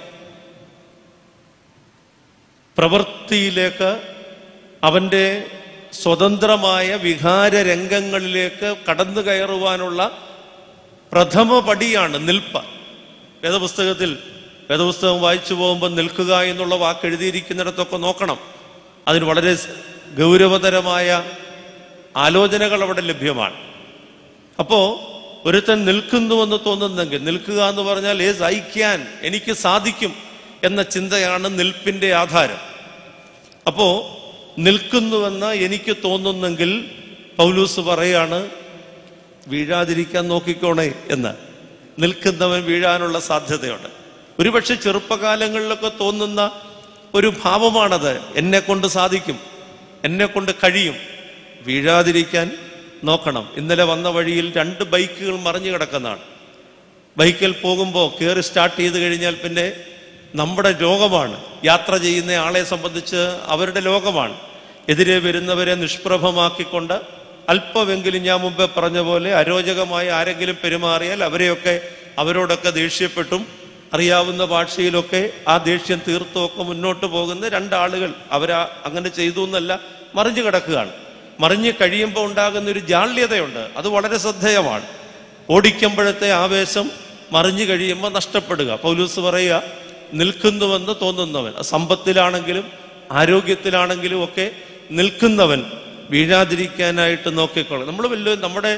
പ്രവൃത്തിയിലേക്ക് അവൻ്റെ സ്വതന്ത്രമായ വികാര രംഗങ്ങളിലേക്ക് കടന്നു കയറുവാനുള്ള പ്രഥമ പടിയാണ് നിൽപ്പ് വേദപുസ്തകത്തിൽ വേദപുസ്തകം വായിച്ചു പോകുമ്പോൾ നിൽക്കുക എന്നുള്ള വാക്ക് എഴുതിയിരിക്കുന്നിടത്തൊക്കെ നോക്കണം അതിന് വളരെ ഗൗരവതരമായ ആലോചനകൾ അവിടെ ലഭ്യമാണ് അപ്പോ ഒരുത്തൻ നിൽക്കുന്നുവെന്ന് തോന്നുന്നെങ്കിൽ നിൽക്കുക എന്ന് പറഞ്ഞാൽ ഏസ് ഐ ക്യാൻ എനിക്ക് സാധിക്കും എന്ന ചിന്തയാണ് നിൽപ്പിന്റെ ആധാരം അപ്പോ നിൽക്കുന്നുവെന്ന് എനിക്ക് തോന്നുന്നെങ്കിൽ പൗലൂസ് പറയാണ് വീഴാതിരിക്കാൻ നോക്കിക്കോണേ എന്ന് നിൽക്കുന്നവൻ വീഴാനുള്ള സാധ്യതയുണ്ട് ഒരുപക്ഷെ ചെറുപ്പകാലങ്ങളിലൊക്കെ തോന്നുന്ന ഒരു ഭാവമാണത് എന്നെ കൊണ്ട് സാധിക്കും എന്നെ കൊണ്ട് കഴിയും വീഴാതിരിക്കാൻ നോക്കണം ഇന്നലെ വന്ന വഴിയിൽ രണ്ട് ബൈക്കുകൾ മറിഞ്ഞു കിടക്കുന്നതാണ് ബൈക്കിൽ പോകുമ്പോൾ കയറി സ്റ്റാർട്ട് ചെയ്ത് കഴിഞ്ഞാൽ പിന്നെ നമ്മുടെ ലോകമാണ് യാത്ര ചെയ്യുന്ന ആളെ സംബന്ധിച്ച് അവരുടെ ലോകമാണ് എതിരെ വരുന്നവരെ നിഷ്പ്രഭമാക്കിക്കൊണ്ട് അല്പമെങ്കിലും ഞാൻ മുമ്പേ പറഞ്ഞ പോലെ അരോചകമായി ആരെങ്കിലും പെരുമാറിയാൽ അവരെയൊക്കെ അവരോടൊക്കെ ദേഷ്യപ്പെട്ടും അറിയാവുന്ന ഭാഷയിലൊക്കെ ആ ദേഷ്യം തീർത്തുമൊക്കെ മുന്നോട്ട് പോകുന്ന രണ്ടാളുകൾ അവരാ അങ്ങനെ ചെയ്തു എന്നല്ല മറിഞ്ഞു കിടക്കുകയാണ് മറിഞ്ഞ് കഴിയുമ്പോൾ ഉണ്ടാകുന്ന ഒരു ജാള്യതയുണ്ട് അത് വളരെ ശ്രദ്ധേയമാണ് ഓടിക്കുമ്പോഴത്തെ ആവേശം മറിഞ്ഞു കഴിയുമ്പോൾ നഷ്ടപ്പെടുക പൗലൂസ് പറയുക നിൽക്കുന്നുവെന്ന് തോന്നുന്നവൻ അത് സമ്പത്തിലാണെങ്കിലും ആരോഗ്യത്തിലാണെങ്കിലും ഒക്കെ നിൽക്കുന്നവൻ വീഴാതിരിക്കാനായിട്ട് നോക്കിക്കോളും നമ്മൾ വലിയ നമ്മുടെ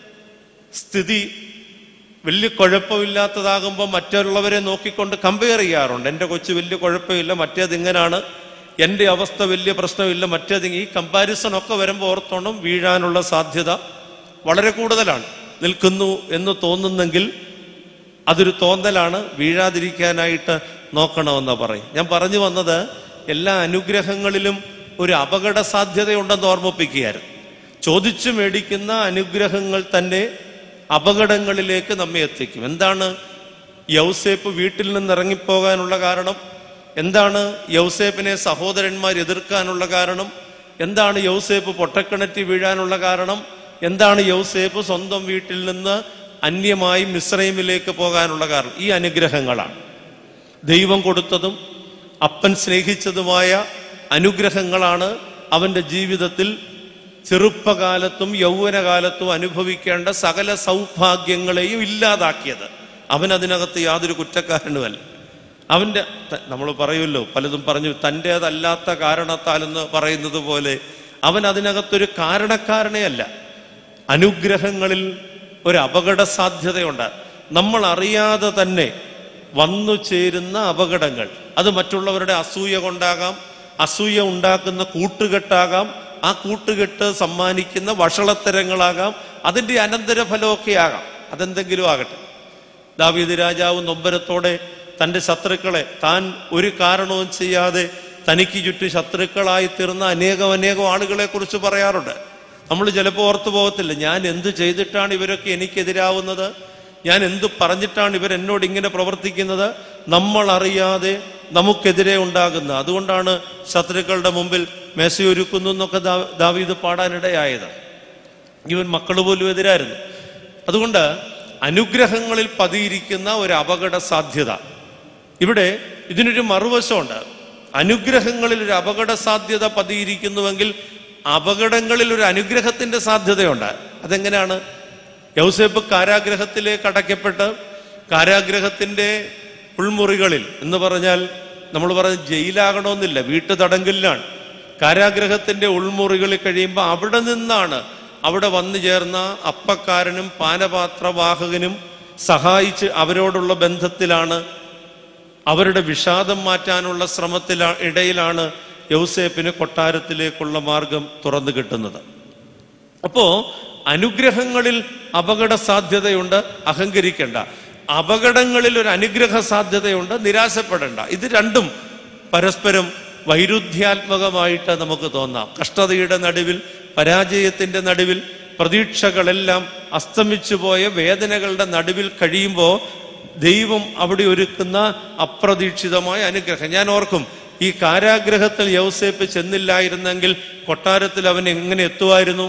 സ്ഥിതി വലിയ കുഴപ്പമില്ലാത്തതാകുമ്പോൾ മറ്റുള്ളവരെ നോക്കിക്കൊണ്ട് കമ്പയർ ചെയ്യാറുണ്ട് എൻ്റെ കൊച്ചു വലിയ കുഴപ്പമില്ല മറ്റേത് ഇങ്ങനാണ് എൻ്റെ അവസ്ഥ വലിയ പ്രശ്നമില്ല മറ്റേത് ഈ കമ്പാരിസൺ ഒക്കെ വരുമ്പോൾ ഓർത്തോണം വീഴാനുള്ള സാധ്യത വളരെ കൂടുതലാണ് നിൽക്കുന്നു എന്ന് തോന്നുന്നെങ്കിൽ അതൊരു തോന്നലാണ് വീഴാതിരിക്കാനായിട്ട് നോക്കണമെന്ന് പറയും ഞാൻ പറഞ്ഞു വന്നത് എല്ലാ അനുഗ്രഹങ്ങളിലും ഒരു അപകട സാധ്യതയുണ്ടെന്ന് ഓർമ്മിപ്പിക്കുകയായിരുന്നു ചോദിച്ചു മേടിക്കുന്ന അനുഗ്രഹങ്ങൾ തന്നെ അപകടങ്ങളിലേക്ക് നമ്മെ എത്തിക്കും എന്താണ് യൗസേപ്പ് വീട്ടിൽ നിന്ന് ഇറങ്ങിപ്പോകാനുള്ള കാരണം എന്താണ് യൗസേപ്പിനെ സഹോദരന്മാർ എതിർക്കാനുള്ള കാരണം എന്താണ് യൗസേപ്പ് പൊട്ടക്കിണറ്റി വീഴാനുള്ള കാരണം എന്താണ് യൗസേപ്പ് സ്വന്തം വീട്ടിൽ നിന്ന് അന്യമായി മിശ്രൈമിലേക്ക് പോകാനുള്ള കാരണം ഈ അനുഗ്രഹങ്ങളാണ് ദൈവം കൊടുത്തതും അപ്പൻ സ്നേഹിച്ചതുമായ അനുഗ്രഹങ്ങളാണ് അവന്റെ ജീവിതത്തിൽ ചെറുപ്പകാലത്തും യൗവനകാലത്തും അനുഭവിക്കേണ്ട സകല സൗഭാഗ്യങ്ങളെയും ഇല്ലാതാക്കിയത് അവൻ അതിനകത്ത് യാതൊരു കുറ്റക്കാരനുമല്ല അവന്റെ നമ്മൾ പറയുമല്ലോ പലതും പറഞ്ഞു തൻ്റേതല്ലാത്ത കാരണത്താലെന്ന് പറയുന്നത് പോലെ അവൻ അതിനകത്തൊരു കാരണക്കാരനേ അല്ല അനുഗ്രഹങ്ങളിൽ ഒരു അപകട സാധ്യതയുണ്ട് നമ്മൾ അറിയാതെ തന്നെ വന്നു ചേരുന്ന അപകടങ്ങൾ അത് മറ്റുള്ളവരുടെ അസൂയ കൊണ്ടാകാം അസൂയ ഉണ്ടാക്കുന്ന കൂട്ടുകെട്ടാകാം ആ കൂട്ടുകെട്ട് സമ്മാനിക്കുന്ന വഷളത്തരങ്ങളാകാം അതിന്റെ അനന്തരഫലമൊക്കെ ആകാം അതെന്തെങ്കിലും ആകട്ടെ ദാവീദ് രാജാവ് നൊമ്പരത്തോടെ തന്റെ ശത്രുക്കളെ താൻ ഒരു കാരണവും ചെയ്യാതെ തനിക്ക് ചുറ്റും ശത്രുക്കളായി തീർന്ന അനേകം അനേകം ആളുകളെ കുറിച്ച് പറയാറുണ്ട് നമ്മൾ ചിലപ്പോൾ ഓർത്തു പോകത്തില്ല ഞാൻ എന്ത് ചെയ്തിട്ടാണ് ഇവരൊക്കെ എനിക്കെതിരാവുന്നത് ഞാൻ എന്ത് പറഞ്ഞിട്ടാണ് ഇവർ എന്നോട് ഇങ്ങനെ പ്രവർത്തിക്കുന്നത് നമ്മൾ അറിയാതെ നമുക്കെതിരെ ഉണ്ടാകുന്ന അതുകൊണ്ടാണ് ശത്രുക്കളുടെ മുമ്പിൽ മേശയൊരുക്കുന്നു എന്നൊക്കെ ദാ- ദാവീദ് പാടാനിടയായത് ഇവൻ മക്കൾ പോലും എതിരായിരുന്നു അതുകൊണ്ട് അനുഗ്രഹങ്ങളിൽ പതിയിരിക്കുന്ന ഒരു അപകട സാധ്യത ഇവിടെ ഇതിനൊരു മറുവശമുണ്ട് അനുഗ്രഹങ്ങളിൽ ഒരു അപകട സാധ്യത പതിയിരിക്കുന്നുവെങ്കിൽ അപകടങ്ങളിൽ ഒരു അനുഗ്രഹത്തിന്റെ സാധ്യതയുണ്ട് അതെങ്ങനെയാണ് യൗസേപ്പ് കാരാഗ്രഹത്തിലേക്ക് അടയ്ക്കപ്പെട്ട് കാരാഗ്രഹത്തിന്റെ ഉൾമുറികളിൽ എന്ന് പറഞ്ഞാൽ നമ്മൾ പറഞ്ഞ ജയിലാകണമെന്നില്ല വീട്ടു തടങ്കലിലാണ് കാരാഗ്രഹത്തിന്റെ ഉൾമുറികളിൽ കഴിയുമ്പോൾ അവിടെ നിന്നാണ് അവിടെ വന്നു ചേർന്ന അപ്പക്കാരനും പാനപാത്രവാഹകനും സഹായിച്ച് അവരോടുള്ള ബന്ധത്തിലാണ് അവരുടെ വിഷാദം മാറ്റാനുള്ള ശ്രമത്തിലാ ഇടയിലാണ് യൗസേപ്പിന് കൊട്ടാരത്തിലേക്കുള്ള മാർഗം തുറന്നു കിട്ടുന്നത് അപ്പോ അനുഗ്രഹങ്ങളിൽ അപകട സാധ്യതയുണ്ട് അഹങ്കരിക്കേണ്ട അപകടങ്ങളിൽ ഒരു അനുഗ്രഹ സാധ്യതയുണ്ട് നിരാശപ്പെടേണ്ട ഇത് രണ്ടും പരസ്പരം വൈരുദ്ധ്യാത്മകമായിട്ട് നമുക്ക് തോന്നാം കഷ്ടതയുടെ നടുവിൽ പരാജയത്തിന്റെ നടുവിൽ പ്രതീക്ഷകളെല്ലാം അസ്തമിച്ചു പോയ വേദനകളുടെ നടുവിൽ കഴിയുമ്പോൾ ദൈവം അവിടെ ഒരുക്കുന്ന അപ്രതീക്ഷിതമായ അനുഗ്രഹം ഞാൻ ഓർക്കും ഈ കാരാഗ്രഹത്തിൽ യൗസേപ്പ് ചെന്നില്ലായിരുന്നെങ്കിൽ കൊട്ടാരത്തിൽ അവൻ എങ്ങനെ എത്തുമായിരുന്നു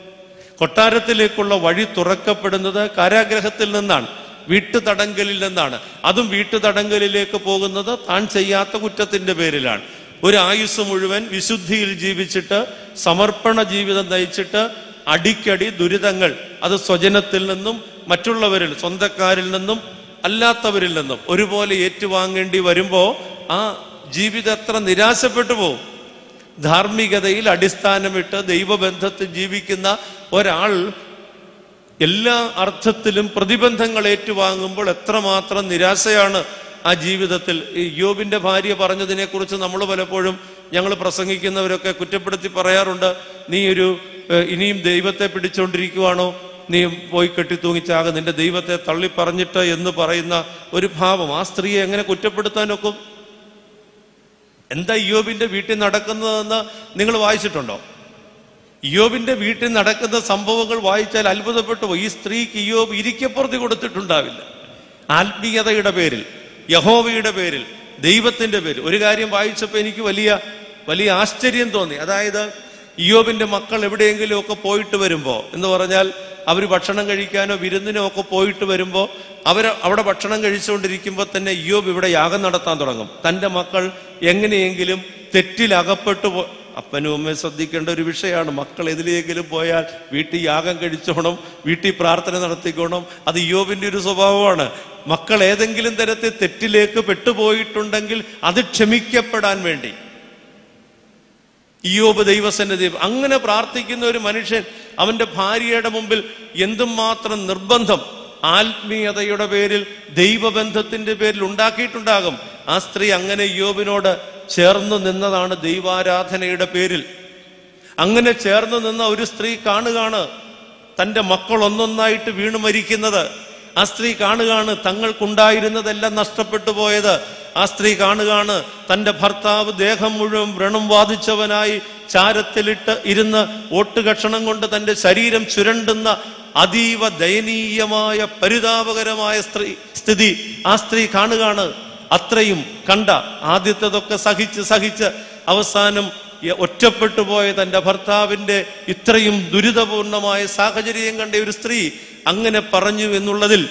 കൊട്ടാരത്തിലേക്കുള്ള വഴി തുറക്കപ്പെടുന്നത് കാരാഗ്രഹത്തിൽ നിന്നാണ് വീട്ടുതടങ്കലിൽ നിന്നാണ് അതും വീട്ടുതടങ്കലിലേക്ക് പോകുന്നത് താൻ ചെയ്യാത്ത കുറ്റത്തിന്റെ പേരിലാണ് ഒരു ആയുസ് മുഴുവൻ വിശുദ്ധിയിൽ ജീവിച്ചിട്ട് സമർപ്പണ ജീവിതം നയിച്ചിട്ട് അടിക്കടി ദുരിതങ്ങൾ അത് സ്വജനത്തിൽ നിന്നും മറ്റുള്ളവരിൽ സ്വന്തക്കാരിൽ നിന്നും അല്ലാത്തവരിൽ നിന്നും ഒരുപോലെ ഏറ്റുവാങ്ങേണ്ടി വരുമ്പോ ആ ജീവിതം എത്ര നിരാശപ്പെട്ടു പോകും ധാർമ്മികതയിൽ അടിസ്ഥാനമിട്ട് ദൈവബന്ധത്തിൽ ജീവിക്കുന്ന ഒരാൾ എല്ലാ അർത്ഥത്തിലും പ്രതിബന്ധങ്ങൾ ഏറ്റുവാങ്ങുമ്പോൾ എത്രമാത്രം നിരാശയാണ് ആ ജീവിതത്തിൽ ഈ യോബിന്റെ ഭാര്യ പറഞ്ഞതിനെ കുറിച്ച് നമ്മൾ പലപ്പോഴും ഞങ്ങൾ പ്രസംഗിക്കുന്നവരൊക്കെ കുറ്റപ്പെടുത്തി പറയാറുണ്ട് നീ ഒരു ഏഹ്, ഇനിയും ദൈവത്തെ പിടിച്ചുകൊണ്ടിരിക്കുവാണോ നീ പോയി കെട്ടിത്തൂങ്ങിച്ചാക നിന്റെ ദൈവത്തെ തള്ളി പറഞ്ഞിട്ട് എന്ന് പറയുന്ന ഒരു ഭാവം ആ സ്ത്രീയെ എങ്ങനെ കുറ്റപ്പെടുത്താനൊക്കും എന്താ ഇയോബിന്റെ വീട്ടിൽ നടക്കുന്നതെന്ന് നിങ്ങൾ വായിച്ചിട്ടുണ്ടോ ഇയോബിന്റെ വീട്ടിൽ നടക്കുന്ന സംഭവങ്ങൾ വായിച്ചാൽ അത്ഭുതപ്പെട്ടു പോയി. ഈ സ്ത്രീക്ക് ഇയോബ് ഇരിക്കപ്പുറത്ത് കൊടുത്തിട്ടുണ്ടാവില്ല ആത്മീയതയുടെ പേരിൽ യഹോവയുടെ പേരിൽ ദൈവത്തിന്റെ പേരിൽ ഒരു കാര്യം വായിച്ചപ്പോൾ എനിക്ക് വലിയ വലിയ ആശ്ചര്യം തോന്നി അതായത് ഇയോബിന്റെ മക്കൾ എവിടെയെങ്കിലും ഒക്കെ പോയിട്ട് വരുമ്പോ എന്ന് പറഞ്ഞാൽ അവർ ഭക്ഷണം കഴിക്കാനോ വിരുന്നിനോ ഒക്കെ പോയിട്ട് വരുമ്പോൾ അവർ അവിടെ ഭക്ഷണം കഴിച്ചുകൊണ്ടിരിക്കുമ്പോൾ തന്നെ ഇയോബ് ഇവിടെ യാഗം നടത്താൻ തുടങ്ങും തൻ്റെ മക്കൾ എങ്ങനെയെങ്കിലും തെറ്റിൽ അകപ്പെട്ടു പോ അപ്പനും അമ്മയും ശ്രദ്ധിക്കേണ്ട ഒരു വിഷയമാണ് മക്കൾ എതിലെങ്കിലും പോയാൽ വീട്ടിൽ യാഗം കഴിച്ചോണം വീട്ടിൽ പ്രാർത്ഥന നടത്തിക്കോണം അത് ഇയോബിന്റെ ഒരു സ്വഭാവമാണ് മക്കൾ ഏതെങ്കിലും തരത്തിൽ തെറ്റിലേക്ക് പെട്ടുപോയിട്ടുണ്ടെങ്കിൽ അത് ക്ഷമിക്കപ്പെടാൻ വേണ്ടി ഇയോബ് ദൈവസന്നിധി അങ്ങനെ പ്രാർത്ഥിക്കുന്ന ഒരു മനുഷ്യൻ അവന്റെ ഭാര്യയുടെ മുമ്പിൽ എന്തുമാത്രം നിർബന്ധം ആത്മീയതയുടെ പേരിൽ ദൈവബന്ധത്തിന്റെ പേരിൽ ഉണ്ടാക്കിയിട്ടുണ്ടാകും ആ സ്ത്രീ അങ്ങനെ യോബിനോട് ചേർന്ന് നിന്നതാണ് ദൈവാരാധനയുടെ പേരിൽ അങ്ങനെ ചേർന്ന് നിന്ന ഒരു സ്ത്രീ കാണുകയാണ് തന്റെ മക്കൾ ഒന്നൊന്നായിട്ട് വീണു മരിക്കുന്നത് ആ സ്ത്രീ കാണുകയാണ് തങ്ങൾക്കുണ്ടായിരുന്നതെല്ലാം നഷ്ടപ്പെട്ടു പോയത് ആ സ്ത്രീ കാണുകയാണ് തന്റെ ഭർത്താവ് ദേഹം മുഴുവൻ വ്രണം ബാധിച്ചവനായി ചാരത്തിലിട്ട് ഇരുന്ന് ഓട്ടുകഷണം കൊണ്ട് തന്റെ ശരീരം ചുരണ്ടുന്ന അതീവ ദയനീയമായ പരിതാപകരമായ സ്ത്രീ സ്ഥിതി ആ സ്ത്രീ കാണുകയാണ് അത്രയും കണ്ട ആദ്യത്തതൊക്കെ സഹിച്ച് സഹിച്ച് അവസാനം ഈ ഒറ്റപ്പെട്ടു പോയ തന്റെ ഭർത്താവിന്റെ ഇത്രയും ദുരിതപൂർണമായ സാഹചര്യം കണ്ട ഒരു സ്ത്രീ അങ്ങനെ പറഞ്ഞു എന്നുള്ളതിൽ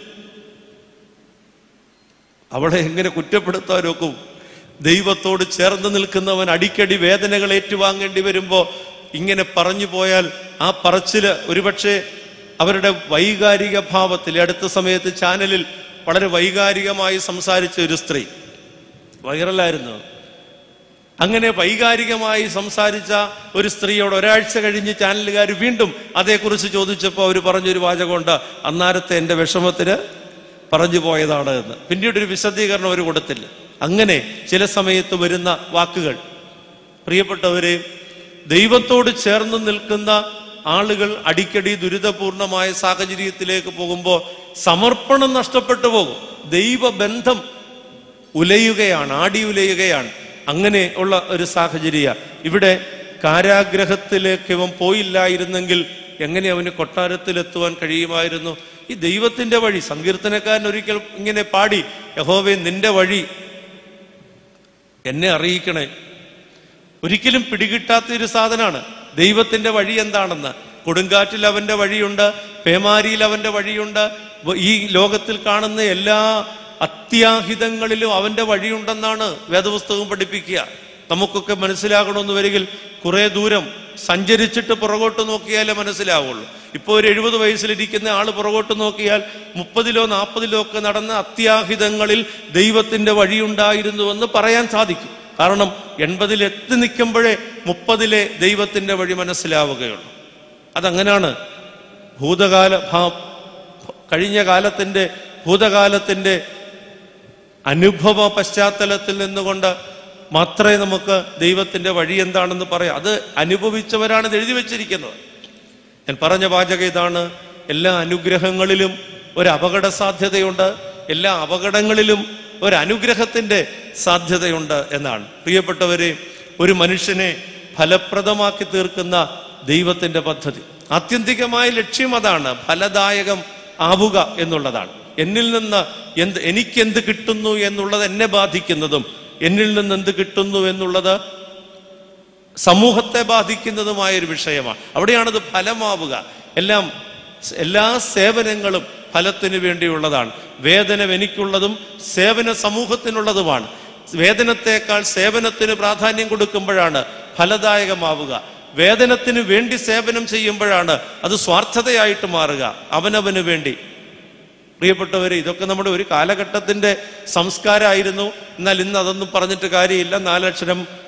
അവളെ എങ്ങനെ കുറ്റപ്പെടുത്താൻ നോക്കും ദൈവത്തോട് ചേർന്ന് നിൽക്കുന്നവൻ അടിക്കടി വേദനകൾ ഏറ്റുവാങ്ങേണ്ടി വരുമ്പോ ഇങ്ങനെ പറഞ്ഞു പോയാൽ ആ പറച്ചില് ഒരുപക്ഷെ അവരുടെ വൈകാരിക ഭാവത്തിൽ അടുത്ത സമയത്ത് ചാനലിൽ വളരെ വൈകാരികമായി സംസാരിച്ച ഒരു സ്ത്രീ വൈറലായിരുന്നു അങ്ങനെ വൈകാരികമായി സംസാരിച്ച ഒരു സ്ത്രീയോട് ഒരാഴ്ച കഴിഞ്ഞ് ചാനലുകാർ വീണ്ടും അതേക്കുറിച്ച് ചോദിച്ചപ്പോൾ അവർ പറഞ്ഞൊരു വാചകമുണ്ട് അന്നാരത്തെ എൻ്റെ വിഷമത്തിന് പറഞ്ഞു പോയതാണ് എന്ന് പിന്നീട് ഒരു വിശദീകരണം അവർ കൊടുത്തില്ല അങ്ങനെ ചില സമയത്ത് വരുന്ന വാക്കുകൾ പ്രിയപ്പെട്ടവരെ ദൈവത്തോട് ചേർന്ന് നിൽക്കുന്ന ആളുകൾ അടിക്കടി ദുരിതപൂർണമായ സാഹചര്യത്തിലേക്ക് പോകുമ്പോൾ സമർപ്പണം നഷ്ടപ്പെട്ടു പോകും ദൈവബന്ധം ഉലയുകയാണ് ആടി ഉലയുകയാണ് അങ്ങനെ ഉള്ള ഒരു സാഹചര്യ ഇവിടെ കാരാഗ്രഹത്തിലേക്ക് ഇവൻ പോയില്ലായിരുന്നെങ്കിൽ എങ്ങനെ അവന് കൊട്ടാരത്തിലെത്തുവാൻ കഴിയുമായിരുന്നു ഈ ദൈവത്തിന്റെ വഴി സങ്കീർത്തനക്കാരൻ ഒരിക്കൽ ഇങ്ങനെ പാടി യഹോവേ നിന്റെ വഴി എന്നെ അറിയിക്കണേ ഒരിക്കലും പിടികിട്ടാത്ത ഒരു സാധനമാണ് ദൈവത്തിന്റെ വഴി എന്താണെന്ന് കൊടുങ്കാറ്റിൽ അവന്റെ വഴിയുണ്ട് പേമാരിയിൽ അവന്റെ വഴിയുണ്ട് വ- ഈ ലോകത്തിൽ കാണുന്ന എല്ലാ അത്യാഹിതങ്ങളിലും അവന്റെ വഴിയുണ്ടെന്നാണ് വേദപുസ്തകം പഠിപ്പിക്കുക നമുക്കൊക്കെ മനസ്സിലാകണമെന്ന് വരികിൽ കുറെ ദൂരം സഞ്ചരിച്ചിട്ട് പുറകോട്ട് നോക്കിയാലേ മനസ്സിലാവുള്ളൂ ഇപ്പോൾ ഒരു എഴുപത് വയസ്സിലിരിക്കുന്ന ആള് പുറകോട്ട് നോക്കിയാൽ മുപ്പതിലോ നാൽപ്പതിലോ ഒക്കെ നടന്ന അത്യാഹിതങ്ങളിൽ ദൈവത്തിന്റെ വഴിയുണ്ടായിരുന്നുവെന്ന് പറയാൻ സാധിക്കും കാരണം എൺപതിൽ എത്തി നിൽക്കുമ്പോഴേ മുപ്പതിലെ ദൈവത്തിന്റെ വഴി മനസ്സിലാവുകയുള്ളൂ അതങ്ങനെയാണ് ഭൂതകാല ഭാ- കഴിഞ്ഞ കാലത്തിന്റെ ഭൂതകാലത്തിന്റെ അനുഭവ പശ്ചാത്തലത്തിൽ നിന്നുകൊണ്ട് മാത്രമേ നമുക്ക് ദൈവത്തിന്റെ വഴി എന്താണെന്ന് പറയാം അത് അനുഭവിച്ചവരാണ് ഇത് എഴുതി വെച്ചിരിക്കുന്നത് ഞാൻ പറഞ്ഞ വാചക ഇതാണ് എല്ലാ അനുഗ്രഹങ്ങളിലും ഒരു അപകട സാധ്യതയുണ്ട് എല്ലാ അപകടങ്ങളിലും ഒരു അനുഗ്രഹത്തിന്റെ സാധ്യതയുണ്ട് എന്നാണ് പ്രിയപ്പെട്ടവരെ ഒരു മനുഷ്യനെ ഫലപ്രദമാക്കി തീർക്കുന്ന ദൈവത്തിന്റെ പദ്ധതി ആത്യന്തികമായ ലക്ഷ്യം അതാണ് ഫലദായകം ആവുക എന്നുള്ളതാണ് എന്നിൽ നിന്ന് എന്ത് എനിക്കെന്ത് കിട്ടുന്നു എന്നുള്ളത് എന്നെ ബാധിക്കുന്നതും എന്നിൽ നിന്ന് എന്ത് കിട്ടുന്നു എന്നുള്ളത് സമൂഹത്തെ ബാധിക്കുന്നതുമായ ഒരു വിഷയമാണ് അവിടെയാണത് ഫലമാവുക എല്ലാം എല്ലാ സേവനങ്ങളും ഫലത്തിന് വേണ്ടിയുള്ളതാണ് വേതനം എനിക്കുള്ളതും സേവന സമൂഹത്തിനുള്ളതുമാണ് വേതനത്തെക്കാൾ സേവനത്തിന് പ്രാധാന്യം കൊടുക്കുമ്പോഴാണ് ഫലദായകമാവുക വേതനത്തിന് വേണ്ടി സേവനം ചെയ്യുമ്പോഴാണ് അത് സ്വാർത്ഥതയായിട്ട് മാറുക അവനവന് വേണ്ടി പ്രിയപ്പെട്ടവരെ ഇതൊക്കെ നമ്മുടെ ഒരു കാലഘട്ടത്തിന്റെ സംസ്കാരമായിരുന്നു എന്നാൽ ഇന്ന് അതൊന്നും പറഞ്ഞിട്ട് കാര്യമില്ല നാലക്ഷരം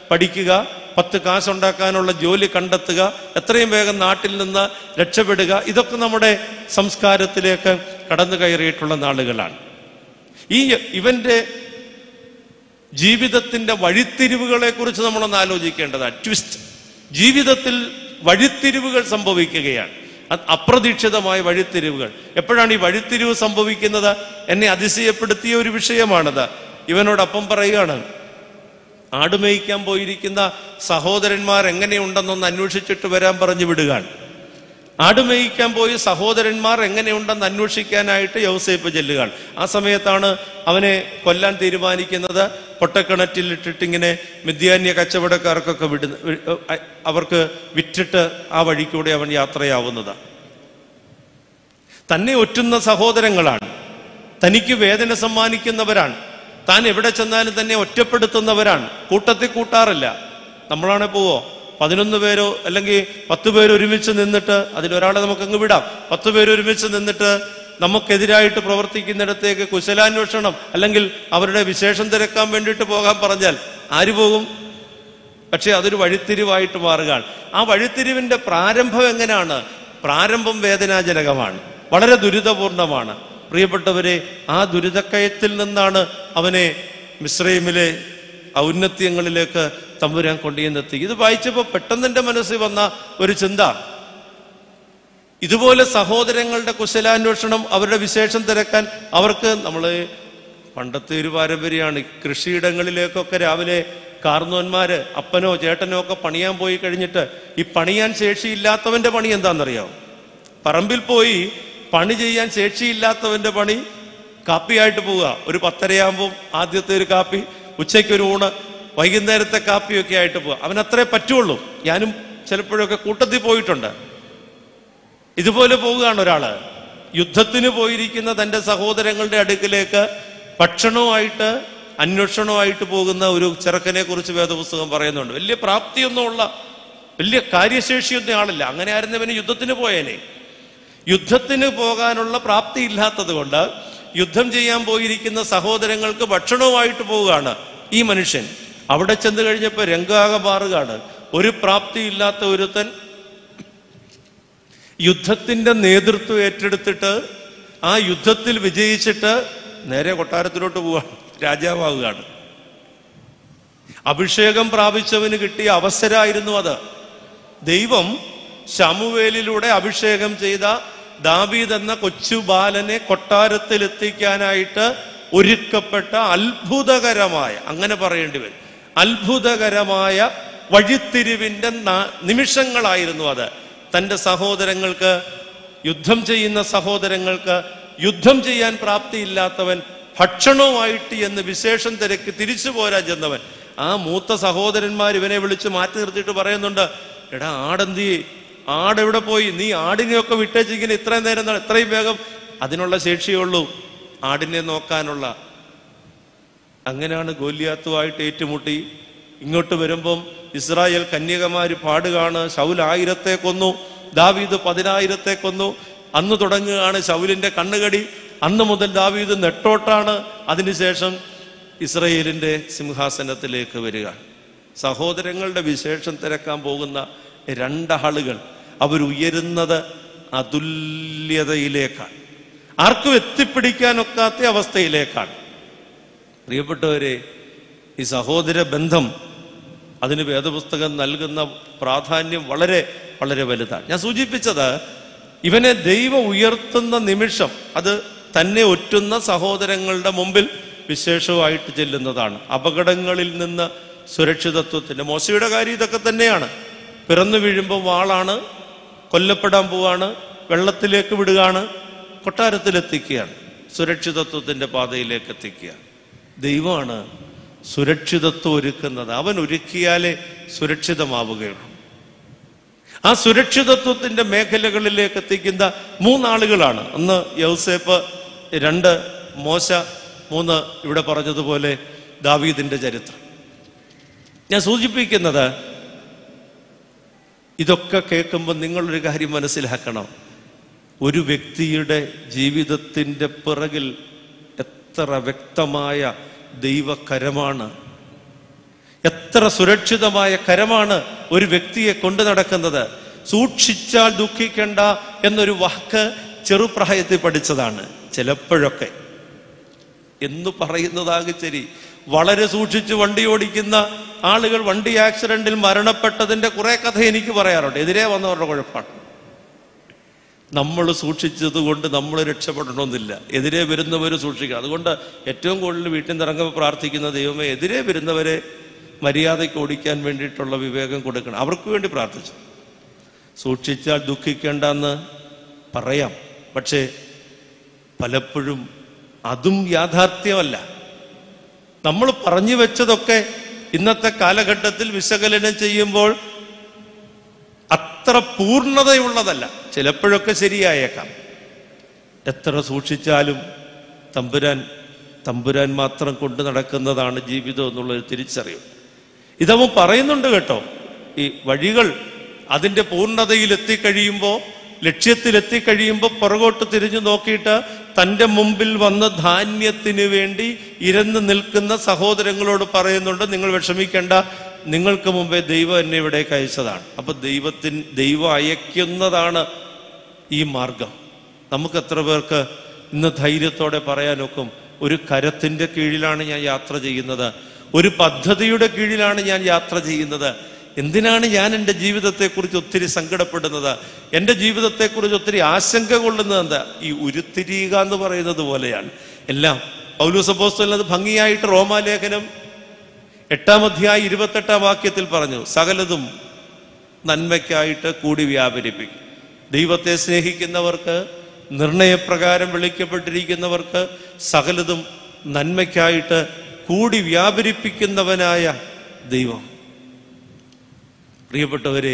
പഠിക്കുക പത്ത് കാശുണ്ടാക്കാനുള്ള ജോലി കണ്ടെത്തുക എത്രയും വേഗം നാട്ടിൽ നിന്ന് രക്ഷപ്പെടുക ഇതൊക്കെ നമ്മുടെ സംസ്കാരത്തിലേക്ക് കടന്നു കയറിയിട്ടുള്ള നാളുകളാണ് ഈ ഇവന്റെ ജീവിതത്തിന്റെ വഴിത്തിരിവുകളെ കുറിച്ച് നമ്മളൊന്ന് ആലോചിക്കേണ്ടതാണ് ട്വിസ്റ്റ് ജീവിതത്തിൽ വഴിത്തിരിവുകൾ സംഭവിക്കുകയാണ് അത് അപ്രതീക്ഷിതമായ വഴിത്തിരിവുകൾ എപ്പോഴാണ് ഈ വഴിത്തിരിവ് സംഭവിക്കുന്നത് എന്നെ അതിശയപ്പെടുത്തിയ ഒരു വിഷയമാണത് ഇവനോടൊപ്പം പറയുകയാണ് ആടുമേയ്ക്കാൻ പോയിരിക്കുന്ന സഹോദരന്മാർ എങ്ങനെയുണ്ടെന്നൊന്ന് അന്വേഷിച്ചിട്ട് വരാൻ പറഞ്ഞു വിടുകയാണ് ആടുമേയിക്കാൻ പോയി സഹോദരന്മാർ എങ്ങനെയുണ്ടെന്ന് അന്വേഷിക്കാനായിട്ട് യൗസേപ്പ് ചെല്ലുകയാണ് ആ സമയത്താണ് അവനെ കൊല്ലാൻ തീരുമാനിക്കുന്നത് പൊട്ടക്കിണറ്റിൽ ഇട്ടിട്ട് ഇങ്ങനെ മിഥ്യാന്യ കച്ചവടക്കാർക്കൊക്കെ വിടുന്ന വി- അ- അവർക്ക് വിറ്റിട്ട് ആ വഴിക്കൂടെ അവൻ യാത്രയാവുന്നത് തന്നെ ഒറ്റുന്ന സഹോദരങ്ങളാണ് തനിക്ക് വേദന സമ്മാനിക്കുന്നവരാണ് താൻ എവിടെ ചെന്നാലും തന്നെ ഒറ്റപ്പെടുത്തുന്നവരാണ് കൂട്ടത്തിൽ കൂട്ടാറില്ല നമ്മളാണെ പോവോ പതിനൊന്ന് പേരോ അല്ലെങ്കിൽ പത്ത് പേര് ഒരുമിച്ച് നിന്നിട്ട് അതിലൊരാളെ നമുക്കങ്ങ് വിടാം പത്ത് പേര് ഒരുമിച്ച് നിന്നിട്ട് നമുക്കെതിരായിട്ട് പ്രവർത്തിക്കുന്നിടത്തേക്ക് കുശലാന്വേഷണം അല്ലെങ്കിൽ അവരുടെ വിശേഷം തിരക്കാൻ വേണ്ടിയിട്ട് പോകാൻ പറഞ്ഞാൽ ആര് പോകും പക്ഷെ അതൊരു വഴിത്തിരിവായിട്ട് മാറുകയാണ് ആ വഴിത്തിരിവിന്റെ പ്രാരംഭം എങ്ങനെയാണ് പ്രാരംഭം വേദനാജനകമാണ് വളരെ ദുരിതപൂർണമാണ് പ്രിയപ്പെട്ടവരെ ആ ദുരിതക്കയത്തിൽ നിന്നാണ് അവനെ മിശ്രൈമിലെ ഔന്നത്യങ്ങളിലേക്ക് തമ്പുരാൻ കൊണ്ടുചെന്നെത്തി ഇത് വായിച്ചപ്പോൾ പെട്ടെന്ന് എൻ്റെ മനസ്സിൽ വന്ന ഒരു ചിന്ത ഇതുപോലെ സഹോദരങ്ങളുടെ കുശലാന്വേഷണം അവരുടെ വിശേഷം തിരക്കാൻ അവർക്ക് നമ്മൾ പണ്ടത്തെ ഒരു പാരമ്പര്യമാണ് കൃഷിയിടങ്ങളിലേക്കൊക്കെ രാവിലെ കാർന്നോന്മാര് അപ്പനോ ചേട്ടനോ ഒക്കെ പണിയാൻ പോയി കഴിഞ്ഞിട്ട് ഈ പണിയാൻ ശേഷിയില്ലാത്തവന്റെ പണി എന്താണെന്നറിയാമോ പറമ്പിൽ പോയി പണി ചെയ്യാൻ ശേഷിയില്ലാത്തവന്റെ പണി കാപ്പിയായിട്ട് പോവുക ഒരു പത്തരയാകുമ്പോൾ ആദ്യത്തെ ഒരു കാപ്പി ഉച്ചയ്ക്ക് ഒരു ഊണ് വൈകുന്നേരത്തെ കാപ്പിയൊക്കെ ആയിട്ട് പോവുക അവൻ അത്രേ പറ്റുള്ളൂ ഞാനും ചിലപ്പോഴൊക്കെ കൂട്ടത്തിൽ പോയിട്ടുണ്ട് ഇതുപോലെ പോവുകയാണ് ഒരാള് യുദ്ധത്തിന് പോയിരിക്കുന്ന തന്റെ സഹോദരങ്ങളുടെ അടുക്കിലേക്ക് ഭക്ഷണവുമായിട്ട് അന്വേഷണവുമായിട്ട് പോകുന്ന ഒരു ചെറുക്കനെ കുറിച്ച് വേദപുസ്തകം പറയുന്നുണ്ട് വലിയ പ്രാപ്തിയൊന്നുമുള്ള വലിയ കാര്യശേഷിയൊന്നും ആളില്ല അങ്ങനെ ആയിരുന്നവന് യുദ്ധത്തിന് പോയേനെ യുദ്ധത്തിന് പോകാനുള്ള പ്രാപ്തി ഇല്ലാത്തത് കൊണ്ട് യുദ്ധം ചെയ്യാൻ പോയിരിക്കുന്ന സഹോദരങ്ങൾക്ക് ഭക്ഷണവുമായിട്ട് പോവുകയാണ് ഈ മനുഷ്യൻ അവിടെ ചെന്ന് കഴിഞ്ഞപ്പോൾ രംഗാകെ മാറുകയാണ് ഒരു പ്രാപ്തി ഇല്ലാത്ത ഒരുത്തൻ യുദ്ധത്തിന്റെ നേതൃത്വം ഏറ്റെടുത്തിട്ട് ആ യുദ്ധത്തിൽ വിജയിച്ചിട്ട് നേരെ കൊട്ടാരത്തിലോട്ട് പോവാണ് രാജാവാകുകയാണ് അഭിഷേകം പ്രാപിച്ചവന് കിട്ടിയ അവസരമായിരുന്നു അത് ദൈവം ശമുവേലിലൂടെ അഭിഷേകം ചെയ്ത ദാവീദ് എന്ന കൊച്ചു ബാലനെ കൊട്ടാരത്തിൽ എത്തിക്കാനായിട്ട് ഒരുക്കപ്പെട്ട അത്ഭുതകരമായ അങ്ങനെ പറയേണ്ടി വരും അത്ഭുതകരമായ വഴിത്തിരിവിന്റെ ന- നിമിഷങ്ങളായിരുന്നു അത് തന്റെ സഹോദരങ്ങൾക്ക് യുദ്ധം ചെയ്യുന്ന സഹോദരങ്ങൾക്ക് യുദ്ധം ചെയ്യാൻ പ്രാപ്തിയില്ലാത്തവൻ ഭക്ഷണവുമായിട്ട് എന്ന് വിശേഷം തിരക്ക് തിരിച്ചു പോരാൻ ചെന്നവൻ ആ മൂത്ത സഹോദരന്മാർ ഇവനെ വിളിച്ച് മാറ്റി നിർത്തിയിട്ട് പറയുന്നുണ്ട് എടാ ആടെന്തി ആടെവിടെ പോയി നീ ആടിനെയൊക്കെ വിട്ടേച്ചിങ്ങനെ ഇത്രയും നേരം നട- എത്രയും വേഗം അതിനുള്ള ശേഷിയുള്ളൂ ആടിനെ നോക്കാനുള്ള അങ്ങനെയാണ് ഗോല്യാത്തുമായിട്ട് ഏറ്റുമുട്ടി ഇങ്ങോട്ട് വരുമ്പം ഇസ്രായേൽ കന്യകമാര് പാടുകയാണ് ശൗൽ ആയിരത്തെ കൊന്നു ദാവീദ് പതിനായിരത്തെ കൊന്നു അന്ന് തുടങ്ങുകയാണ് ശൗലിന്റെ കണ്ണുകടി അന്ന് മുതൽ ദാവീദ് നെട്ടോട്ടാണ് അതിനുശേഷം ഇസ്രയേലിന്റെ സിംഹാസനത്തിലേക്ക് വരിക സഹോദരങ്ങളുടെ വിശേഷം തിരക്കാൻ പോകുന്ന രണ്ടാളുകൾ അവരുയരുന്നത് അതുല്യതയിലേക്കാണ് ആർക്കും എത്തിപ്പിടിക്കാനൊക്കാത്ത അവസ്ഥയിലേക്കാണ് പ്രിയപ്പെട്ടവരെ ഈ സഹോദര ബന്ധം അതിന് വേദപുസ്തകം നൽകുന്ന പ്രാധാന്യം വളരെ വളരെ വലുതാണ് ഞാൻ സൂചിപ്പിച്ചത് ഇവനെ ദൈവം ഉയർത്തുന്ന നിമിഷം അത് തന്നെ ഒറ്റുന്ന സഹോദരങ്ങളുടെ മുമ്പിൽ വിശേഷമായിട്ട് ചെല്ലുന്നതാണ് അപകടങ്ങളിൽ നിന്ന് സുരക്ഷിതത്വത്തിന്റെ മോശയുടെ കാര്യം ഇതൊക്കെ തന്നെയാണ് പിറന്നു വീഴുമ്പോൾ വാളാണ് കൊല്ലപ്പെടാൻ പോവാണ് വെള്ളത്തിലേക്ക് വിടുകയാണ് കൊട്ടാരത്തിലെത്തിക്കുകയാണ് സുരക്ഷിതത്വത്തിന്റെ പാതയിലേക്ക് എത്തിക്കുക ദൈവമാണ് സുരക്ഷിതത്വം ഒരുക്കുന്നത് അവൻ ഒരുക്കിയാലേ സുരക്ഷിതമാവുകയുള്ളൂ ആ സുരക്ഷിതത്വത്തിന്റെ മേഖലകളിലേക്ക് എത്തിക്കുന്ന മൂന്നാളുകളാണ് ഒന്ന് യൗസേപ്പ് രണ്ട് മോശ മൂന്ന് ഇവിടെ പറഞ്ഞതുപോലെ ദാവീദിന്റെ ചരിത്രം ഞാൻ സൂചിപ്പിക്കുന്നത് ഇതൊക്കെ കേൾക്കുമ്പോൾ നിങ്ങളൊരു കാര്യം മനസ്സിലാക്കണം ഒരു വ്യക്തിയുടെ ജീവിതത്തിൻ്റെ പിറകിൽ എത്ര വ്യക്തമായ ദൈവകരമാണ് എത്ര സുരക്ഷിതമായ കരമാണ് ഒരു വ്യക്തിയെ കൊണ്ടു നടക്കുന്നത് സൂക്ഷിച്ചാൽ ദുഃഖിക്കണ്ട എന്നൊരു വാക്ക് ചെറുപ്രായത്തിൽ പഠിച്ചതാണ് ചിലപ്പോഴൊക്കെ എന്ന് പറയുന്നതാകെ ശരി വളരെ സൂക്ഷിച്ച് വണ്ടി ഓടിക്കുന്ന ആളുകൾ വണ്ടി ആക്സിഡന്റിൽ മരണപ്പെട്ടതിന്റെ കുറെ കഥ എനിക്ക് പറയാറുണ്ട് എതിരെ വന്നവരുടെ കുഴപ്പമാണ് നമ്മൾ സൂക്ഷിച്ചത് കൊണ്ട് നമ്മൾ രക്ഷപ്പെടണമെന്നില്ല എതിരെ വരുന്നവർ സൂക്ഷിക്കണം അതുകൊണ്ട് ഏറ്റവും കൂടുതൽ വീട്ടിൽ നിന്ന് ഇറങ്ങുമ്പോൾ പ്രാർത്ഥിക്കുന്ന ദൈവമേ എതിരെ വരുന്നവരെ മര്യാദയ്ക്ക് ഓടിക്കാൻ വേണ്ടിയിട്ടുള്ള വിവേകം കൊടുക്കണം അവർക്ക് വേണ്ടി പ്രാർത്ഥിച്ചു സൂക്ഷിച്ചാൽ ദുഃഖിക്കേണ്ടെന്ന് പറയാം പക്ഷേ പലപ്പോഴും അതും യാഥാർത്ഥ്യമല്ല നമ്മൾ പറഞ്ഞു വെച്ചതൊക്കെ ഇന്നത്തെ കാലഘട്ടത്തിൽ വിശകലനം ചെയ്യുമ്പോൾ അത്ര പൂർണ്ണതയുള്ളതല്ല ചിലപ്പോഴൊക്കെ ശരിയായേക്കാം എത്ര സൂക്ഷിച്ചാലും തമ്പുരാൻ തമ്പുരാൻ മാത്രം കൊണ്ടു നടക്കുന്നതാണ് ജീവിതം എന്നുള്ളൊരു തിരിച്ചറിവ് ഇതവൻ പറയുന്നുണ്ട് കേട്ടോ ഈ വഴികൾ അതിന്റെ പൂർണ്ണതയിൽ എത്തിക്കഴിയുമ്പോൾ ലക്ഷ്യത്തിൽ എത്തിക്കഴിയുമ്പോൾ പുറകോട്ട് തിരിഞ്ഞു നോക്കിയിട്ട് തന്റെ മുമ്പിൽ വന്ന ധാന്യത്തിന് വേണ്ടി ഇരന്ന് നിൽക്കുന്ന സഹോദരങ്ങളോട് പറയുന്നുണ്ട് നിങ്ങൾ വിഷമിക്കേണ്ട നിങ്ങൾക്ക് മുമ്പേ ദൈവം എന്നെ ഇവിടേക്ക് അയച്ചതാണ് അപ്പൊ ദൈവത്തിൻ ദൈവം അയക്കുന്നതാണ് ഈ മാർഗം നമുക്ക് എത്ര പേർക്ക് ഇന്ന് ധൈര്യത്തോടെ പറയാനൊക്കും ഒരു കരത്തിന്റെ കീഴിലാണ് ഞാൻ യാത്ര ചെയ്യുന്നത് ഒരു പദ്ധതിയുടെ കീഴിലാണ് ഞാൻ യാത്ര ചെയ്യുന്നത് എന്തിനാണ് ഞാൻ എൻ്റെ ജീവിതത്തെക്കുറിച്ച് ഒത്തിരി സങ്കടപ്പെടുന്നത് എൻ്റെ ജീവിതത്തെക്കുറിച്ച് ഒത്തിരി ആശങ്ക കൊള്ളുന്നത് എന്താ ഈ ഉരുത്തിരിയുക എന്ന് പറയുന്നത് പോലെയാണ് എല്ലാം പൗലൂസപ്പോസ്തലൻ അത് ഭംഗിയായിട്ട് റോമാലേഖനം എട്ടാം അധ്യായം ഇരുപത്തെട്ടാം വാക്യത്തിൽ പറഞ്ഞു സകലതും നന്മയ്ക്കായിട്ട് കൂടി വ്യാപരിപ്പിക്കും ദൈവത്തെ സ്നേഹിക്കുന്നവർക്ക് നിർണയപ്രകാരം വിളിക്കപ്പെട്ടിരിക്കുന്നവർക്ക് സകലതും നന്മയ്ക്കായിട്ട് കൂടി വ്യാപരിപ്പിക്കുന്നവനായ ദൈവം പ്രിയപ്പെട്ടവരെ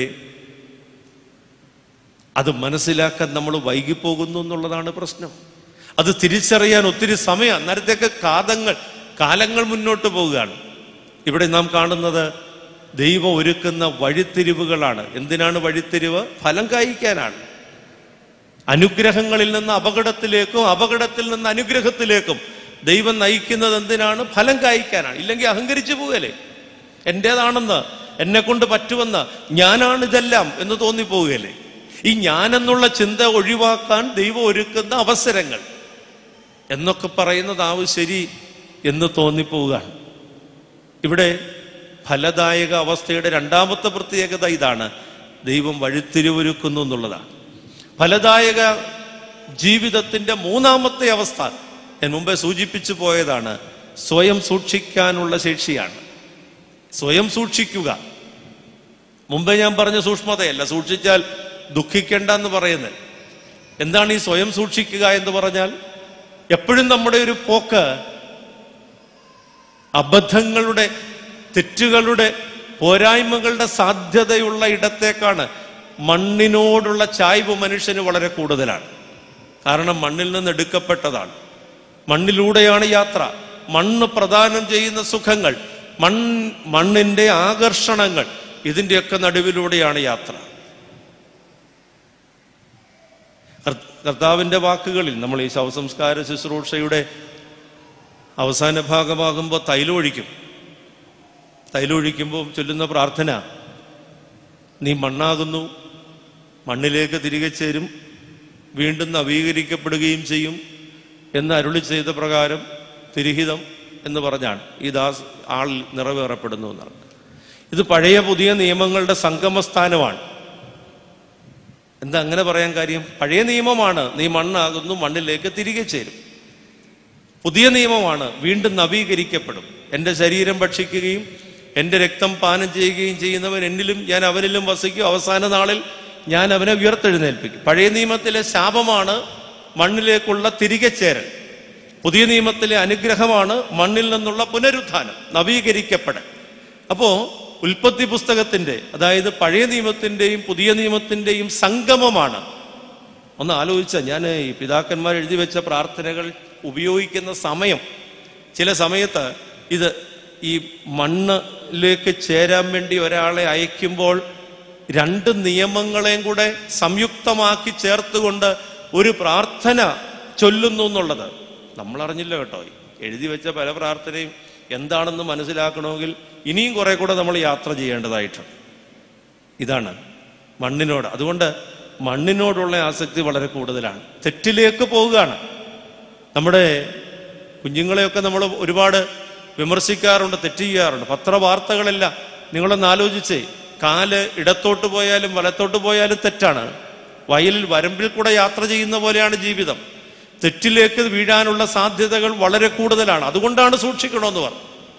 അത് മനസ്സിലാക്കാൻ നമ്മൾ വൈകിപ്പോകുന്നു എന്നുള്ളതാണ് പ്രശ്നം അത് തിരിച്ചറിയാൻ ഒത്തിരി സമയം അന്നേരത്തേക്ക് കാതങ്ങൾ കാലങ്ങൾ മുന്നോട്ട് പോവുകയാണ് ഇവിടെ നാം കാണുന്നത് ദൈവം ഒരുക്കുന്ന വഴിത്തിരിവുകളാണ് എന്തിനാണ് വഴിത്തിരിവ് ഫലം കായ്ക്കാനാണ് അനുഗ്രഹങ്ങളിൽ നിന്ന് അപകടത്തിലേക്കും അപകടത്തിൽ നിന്ന് അനുഗ്രഹത്തിലേക്കും ദൈവം നയിക്കുന്നത് എന്തിനാണ് ഫലം കായ്ക്കാനാണ് ഇല്ലെങ്കിൽ അഹങ്കരിച്ചു പോകല്ലേ എൻ്റേതാണെന്ന് എന്നെ കൊണ്ട് പറ്റുമെന്ന് ഞാനാണ് ഇതെല്ലാം എന്ന് തോന്നിപ്പോവുകയല്ലേ ഈ ഞാനെന്നുള്ള ചിന്ത ഒഴിവാക്കാൻ ദൈവം ഒരുക്കുന്ന അവസരങ്ങൾ എന്നൊക്കെ പറയുന്നതാവും ശരി എന്ന് തോന്നിപ്പോവുകയാണ് ഇവിടെ ഫലദായക അവസ്ഥയുടെ രണ്ടാമത്തെ പ്രത്യേകത ഇതാണ് ദൈവം വഴിത്തിരിവൊരുക്കുന്നു എന്നുള്ളതാണ് ഫലദായക ജീവിതത്തിന്റെ മൂന്നാമത്തെ അവസ്ഥ ഞാൻ മുമ്പേ സൂചിപ്പിച്ചു പോയതാണ് സ്വയം സൂക്ഷിക്കാനുള്ള ശേഷിയാണ് സ്വയം സൂക്ഷിക്കുക മുമ്പേ ഞാൻ പറഞ്ഞ സൂക്ഷ്മതയല്ല സൂക്ഷിച്ചാൽ ദുഃഖിക്കേണ്ട എന്ന് പറയുന്നത് എന്താണ് ഈ സ്വയം സൂക്ഷിക്കുക എന്ന് പറഞ്ഞാൽ എപ്പോഴും നമ്മുടെ ഒരു പോക്ക് അബദ്ധങ്ങളുടെ തെറ്റുകളുടെ പോരായ്മകളുടെ സാധ്യതയുള്ള ഇടത്തേക്കാണ് മണ്ണിനോടുള്ള ചായ്വ് മനുഷ്യന് വളരെ കൂടുതലാണ് കാരണം മണ്ണിൽ നിന്ന് എടുക്കപ്പെട്ടതാണ് മണ്ണിലൂടെയാണ് യാത്ര മണ്ണ് പ്രദാനം ചെയ്യുന്ന സുഖങ്ങൾ മൺ മണ്ണിന്റെ ആകർഷണങ്ങൾ ഇതിന്റെയൊക്കെ നടുവിലൂടെയാണ് യാത്ര കർത്ത- കർത്താവിന്റെ വാക്കുകളിൽ നമ്മൾ ഈ ശവസംസ്കാര ശുശ്രൂഷയുടെ അവസാന ഭാഗമാകുമ്പോൾ തൈലൊഴിക്കും തൈലൊഴിക്കുമ്പോൾ ചൊല്ലുന്ന പ്രാർത്ഥന നീ മണ്ണാകുന്നു മണ്ണിലേക്ക് തിരികെ ചേരും വീണ്ടും നവീകരിക്കപ്പെടുകയും ചെയ്യും എന്ന് അരുളി ചെയ്ത പ്രകാരം തിരിഹിതം എന്ന് പറഞ്ഞാണ് ഈ ദാസ് ആൾ നിറവേറപ്പെടുന്നു എന്നാണ് ഇത് പഴയ പുതിയ നിയമങ്ങളുടെ സംഗമസ്ഥാനമാണ് എന്താ അങ്ങനെ പറയാൻ കാര്യം പഴയ നിയമമാണ് നീ മണ്ണാകുന്നു മണ്ണിലേക്ക് തിരികെ ചേരും പുതിയ നിയമമാണ് വീണ്ടും നവീകരിക്കപ്പെടും എൻ്റെ ശരീരം ഭക്ഷിക്കുകയും എൻ്റെ രക്തം പാനം ചെയ്യുകയും ചെയ്യുന്നവൻ എന്നിലും ഞാൻ അവനിലും വസിക്കും അവസാന നാളിൽ ഞാൻ അവനെ ഉയർത്തെഴുന്നേൽപ്പിക്കും പഴയ നിയമത്തിലെ ശാപമാണ് മണ്ണിലേക്കുള്ള തിരികെ ചേരൽ പുതിയ നിയമത്തിലെ അനുഗ്രഹമാണ് മണ്ണിൽ നിന്നുള്ള പുനരുത്ഥാനം നവീകരിക്കപ്പെടൽ അപ്പോ ഉൽപ്പത്തി പുസ്തകത്തിന്റെ അതായത് പഴയ നിയമത്തിന്റെയും പുതിയ നിയമത്തിന്റെയും സംഗമമാണ് ഒന്ന് ആലോചിച്ച ഞാൻ ഈ പിതാക്കന്മാർ എഴുതി വെച്ച പ്രാർത്ഥനകൾ ഉപയോഗിക്കുന്ന സമയം ചില സമയത്ത് ഇത് ഈ മണ്ണിലേക്ക് ചേരാൻ വേണ്ടി ഒരാളെ അയക്കുമ്പോൾ രണ്ട് നിയമങ്ങളെയും കൂടെ സംയുക്തമാക്കി ചേർത്തുകൊണ്ട് ഒരു പ്രാർത്ഥന ചൊല്ലുന്നു എന്നുള്ളത് നമ്മൾ അറിഞ്ഞില്ല കേട്ടോ എഴുതി വെച്ച പല പ്രാർത്ഥനയും എന്താണെന്ന് മനസ്സിലാക്കണമെങ്കിൽ ഇനിയും കുറെ കൂടെ നമ്മൾ യാത്ര ചെയ്യേണ്ടതായിട്ടുണ്ട് ഇതാണ് മണ്ണിനോട് അതുകൊണ്ട് മണ്ണിനോടുള്ള ആസക്തി വളരെ കൂടുതലാണ് തെറ്റിലേക്ക് പോവുകയാണ് നമ്മുടെ കുഞ്ഞുങ്ങളെയൊക്കെ നമ്മൾ ഒരുപാട് വിമർശിക്കാറുണ്ട് തെറ്റ് ചെയ്യാറുണ്ട് പത്രവാർത്തകളെല്ലാം നിങ്ങളൊന്ന് ആലോചിച്ചേ കാല് ഇടത്തോട്ട് പോയാലും വലത്തോട്ട് പോയാലും തെറ്റാണ് വയലിൽ വരമ്പിൽ കൂടെ യാത്ര ചെയ്യുന്ന പോലെയാണ് ജീവിതം തെറ്റിലേക്ക് വീഴാനുള്ള സാധ്യതകൾ വളരെ കൂടുതലാണ് അതുകൊണ്ടാണ് സൂക്ഷിക്കണമെന്ന് പറഞ്ഞു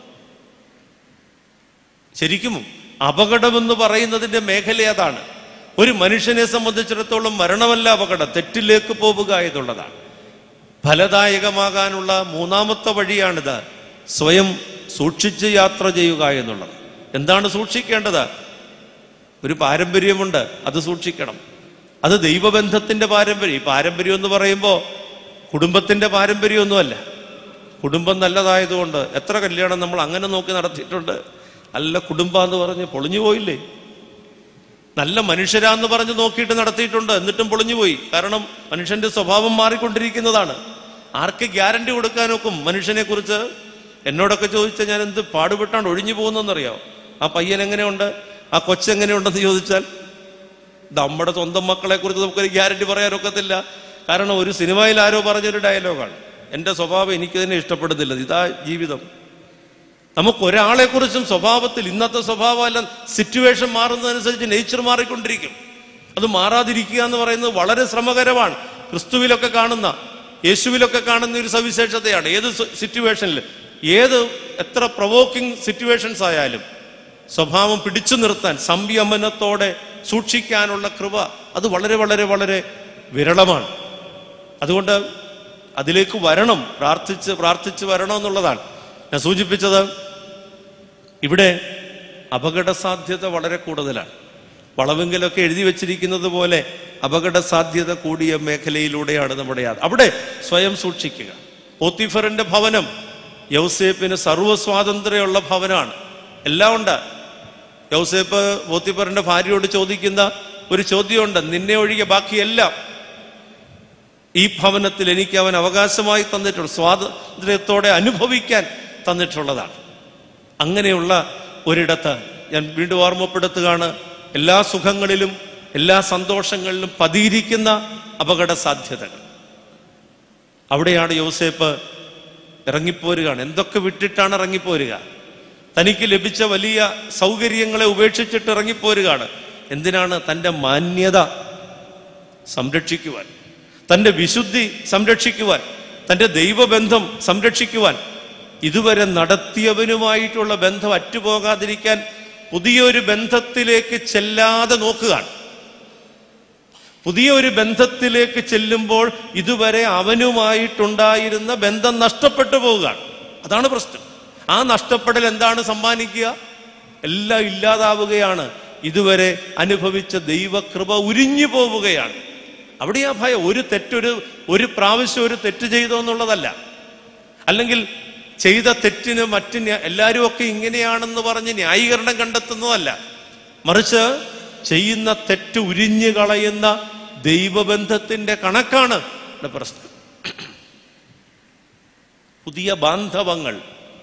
ശരിക്കും അപകടമെന്ന് പറയുന്നതിന്റെ മേഖല അതാണ് ഒരു മനുഷ്യനെ സംബന്ധിച്ചിടത്തോളം മരണമല്ല അപകടം തെറ്റിലേക്ക് പോവുക എന്നുള്ളതാണ് ഫലദായകമാകാനുള്ള മൂന്നാമത്തെ വഴിയാണിത് സ്വയം സൂക്ഷിച്ച് യാത്ര ചെയ്യുക എന്നുള്ളത് എന്താണ് സൂക്ഷിക്കേണ്ടത് ഒരു പാരമ്പര്യമുണ്ട് അത് സൂക്ഷിക്കണം അത് ദൈവബന്ധത്തിന്റെ പാരമ്പര്യം ഈ പാരമ്പര്യം എന്ന് പറയുമ്പോൾ കുടുംബത്തിന്റെ പാരമ്പര്യമൊന്നുമല്ല കുടുംബം നല്ലതായതുകൊണ്ട് എത്ര കല്യാണം നമ്മൾ അങ്ങനെ നോക്കി നടത്തിയിട്ടുണ്ട് നല്ല കുടുംബം എന്ന് പറഞ്ഞ് പൊളിഞ്ഞു പോയില്ലേ നല്ല മനുഷ്യരാന്ന് പറഞ്ഞ് നോക്കിയിട്ട് നടത്തിയിട്ടുണ്ട് എന്നിട്ടും പൊളിഞ്ഞുപോയി കാരണം മനുഷ്യന്റെ സ്വഭാവം മാറിക്കൊണ്ടിരിക്കുന്നതാണ് ആർക്ക് ഗ്യാരണ്ടി കൊടുക്കാൻ നോക്കും മനുഷ്യനെ കുറിച്ച് എന്നോടൊക്കെ ചോദിച്ചാൽ ഞാൻ എന്ത് പാടുപെട്ടാണ് ഒഴിഞ്ഞു പോകുന്നതെന്നറിയാം ആ പയ്യൻ എങ്ങനെയുണ്ട് ആ കൊച്ചെങ്ങനെയുണ്ടെന്ന് ചോദിച്ചാൽ നമ്മുടെ സ്വന്തം മക്കളെ കുറിച്ച് നമുക്കൊരു ഗ്യാരണ്ടി പറയാനൊക്കത്തില്ല കാരണം ഒരു സിനിമയിൽ ആരോ പറഞ്ഞൊരു ഡയലോഗാണ് എൻ്റെ സ്വഭാവം എനിക്ക് തന്നെ ഇഷ്ടപ്പെടുന്നില്ല ഇതാ ജീവിതം നമുക്ക് ഒരാളെ കുറിച്ചും സ്വഭാവത്തിൽ ഇന്നത്തെ സ്വഭാവമല്ല സിറ്റുവേഷൻ മാറുന്നതനുസരിച്ച് നേച്ചർ മാറിക്കൊണ്ടിരിക്കും അത് മാറാതിരിക്കുക എന്ന് പറയുന്നത് വളരെ ശ്രമകരമാണ് ക്രിസ്തുവിലൊക്കെ കാണുന്ന യേശുവിലൊക്കെ കാണുന്ന ഒരു സവിശേഷതയാണ് ഏത് സിറ്റുവേഷനിൽ ഏത് എത്ര പ്രൊവോക്കിംഗ് സിറ്റുവേഷൻസ് ആയാലും സ്വഭാവം പിടിച്ചു നിർത്താൻ സംയമനത്തോടെ സൂക്ഷിക്കാനുള്ള കൃപ അത് വളരെ വളരെ വളരെ വിരളമാണ് അതുകൊണ്ട് അതിലേക്ക് വരണം പ്രാർത്ഥിച്ച് പ്രാർത്ഥിച്ച് വരണം എന്നുള്ളതാണ് ഞാൻ സൂചിപ്പിച്ചത് ഇവിടെ അപകട സാധ്യത വളരെ കൂടുതലാണ് വളവെങ്കിലൊക്കെ എഴുതി വെച്ചിരിക്കുന്നത് പോലെ അപകട സാധ്യത കൂടിയ മേഖലയിലൂടെയാണ് നമ്മുടെ യാത്ര അവിടെ സ്വയം സൂക്ഷിക്കുക പോത്തിഫറിന്റെ ഭവനം യൗസേപ്പിന് സർവ്വ സ്വാതന്ത്ര്യമുള്ള ഭവനമാണ് എല്ലാം ഉണ്ട് യൗസേപ്പ് പോത്തിഫറിന്റെ ഭാര്യയോട് ചോദിക്കുന്ന ഒരു ചോദ്യമുണ്ട് നിന്നെ ഒഴികെ ബാക്കിയെല്ലാം ഈ ഭവനത്തിൽ എനിക്ക് അവൻ അവകാശമായി തന്നിട്ടുള്ള സ്വാതന്ത്ര്യത്തോടെ അനുഭവിക്കാൻ തന്നിട്ടുള്ളതാണ് അങ്ങനെയുള്ള ഒരിടത്ത് ഞാൻ വീണ്ടും ഓർമ്മപ്പെടുത്തുകയാണ് എല്ലാ സുഖങ്ങളിലും എല്ലാ സന്തോഷങ്ങളിലും പതിയിരിക്കുന്ന അപകട സാധ്യതകൾ അവിടെയാണ് യോസേപ്പ് ഇറങ്ങിപ്പോരുകയാണ് എന്തൊക്കെ വിട്ടിട്ടാണ് ഇറങ്ങിപ്പോരുക തനിക്ക് ലഭിച്ച വലിയ സൗകര്യങ്ങളെ ഉപേക്ഷിച്ചിട്ട് ഇറങ്ങിപ്പോരുകയാണ് എന്തിനാണ് തൻ്റെ മാന്യത സംരക്ഷിക്കുവാൻ തൻ്റെ വിശുദ്ധി സംരക്ഷിക്കുവാൻ തൻ്റെ ദൈവബന്ധം സംരക്ഷിക്കുവാൻ ഇതുവരെ നടത്തിയവനുമായിട്ടുള്ള ബന്ധം അറ്റുപോകാതിരിക്കാൻ പുതിയൊരു ബന്ധത്തിലേക്ക് ചെല്ലാതെ നോക്കുകയാണ് പുതിയ ഒരു ബന്ധത്തിലേക്ക് ചെല്ലുമ്പോൾ ഇതുവരെ അവനുമായിട്ടുണ്ടായിരുന്ന ബന്ധം നഷ്ടപ്പെട്ടു പോവുകയാണ് അതാണ് പ്രശ്നം ആ നഷ്ടപ്പെടൽ എന്താണ് സമ്മാനിക്കുക എല്ലാം ഇല്ലാതാവുകയാണ് ഇതുവരെ അനുഭവിച്ച ദൈവകൃപ ഉരിഞ്ഞു പോവുകയാണ് അവിടെ ആ ഭയം ഒരു തെറ്റൊരു ഒരു പ്രാവശ്യം ഒരു തെറ്റ് ചെയ്തോ എന്നുള്ളതല്ല അല്ലെങ്കിൽ ചെയ്ത തെറ്റിന് മറ്റ് ന്യാ- എല്ലാവരും ഒക്കെ ഇങ്ങനെയാണെന്ന് പറഞ്ഞ് ന്യായീകരണം കണ്ടെത്തുന്നതല്ല മറിച്ച് ചെയ്യുന്ന തെറ്റ് ഉരിഞ്ഞു കളയുന്ന ദൈവബന്ധത്തിന്റെ കണക്കാണ് ഇവിടെ പ്രശ്നം പുതിയ ബാന്ധവങ്ങൾ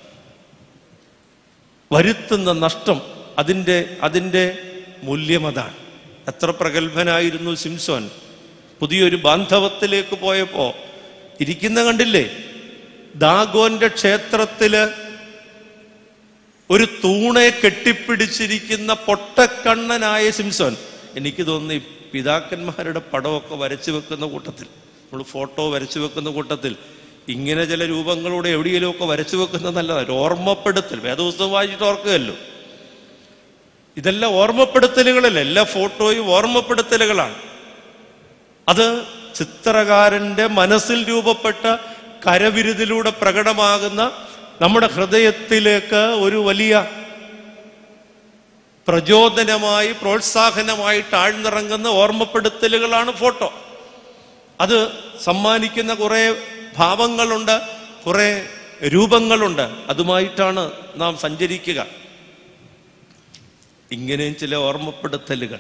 വരുത്തുന്ന നഷ്ടം അതിൻ്റെ അതിൻ്റെ മൂല്യം അതാണ് എത്ര പ്രഗത്ഭനായിരുന്നു സിംസോൻ പുതിയൊരു ബാന്ധവത്തിലേക്ക് പോയപ്പോ ഇരിക്കുന്ന കണ്ടില്ലേ ദാഗോന്റെ ക്ഷേത്രത്തില് ഒരു തൂണെ കെട്ടിപ്പിടിച്ചിരിക്കുന്ന പൊട്ടക്കണ്ണനായ സിംസോൻ എനിക്ക് തോന്നി പിതാക്കന്മാരുടെ പടമൊക്കെ വരച്ചു വെക്കുന്ന കൂട്ടത്തിൽ നമ്മൾ ഫോട്ടോ വരച്ചു വെക്കുന്ന കൂട്ടത്തിൽ ഇങ്ങനെ ചില രൂപങ്ങളൂടെ എവിടെയെങ്കിലുമൊക്കെ വരച്ചു വെക്കുന്നത് നല്ലതാണ് ഒരു ഓർമ്മപ്പെടുത്തൽ വേദപുസ്തകം വായിച്ചിട്ട് ഓർക്കുകയല്ലോ ഇതെല്ലാം ഓർമ്മപ്പെടുത്തലുകളല്ല എല്ലാ ഫോട്ടോയും ഓർമ്മപ്പെടുത്തലുകളാണ് അത് ചിത്രകാരന്റെ മനസ്സിൽ രൂപപ്പെട്ട കരവിരുതിലൂടെ പ്രകടമാകുന്ന നമ്മുടെ ഹൃദയത്തിലേക്ക് ഒരു വലിയ പ്രചോദനമായി പ്രോത്സാഹനമായിട്ട് ആഴ്ന്നിറങ്ങുന്ന ഓർമ്മപ്പെടുത്തലുകളാണ് ഫോട്ടോ അത് സമ്മാനിക്കുന്ന കുറെ ഭാവങ്ങളുണ്ട് കുറെ രൂപങ്ങളുണ്ട് അതുമായിട്ടാണ് നാം സഞ്ചരിക്കുക ഇങ്ങനെയും ചില ഓർമ്മപ്പെടുത്തലുകൾ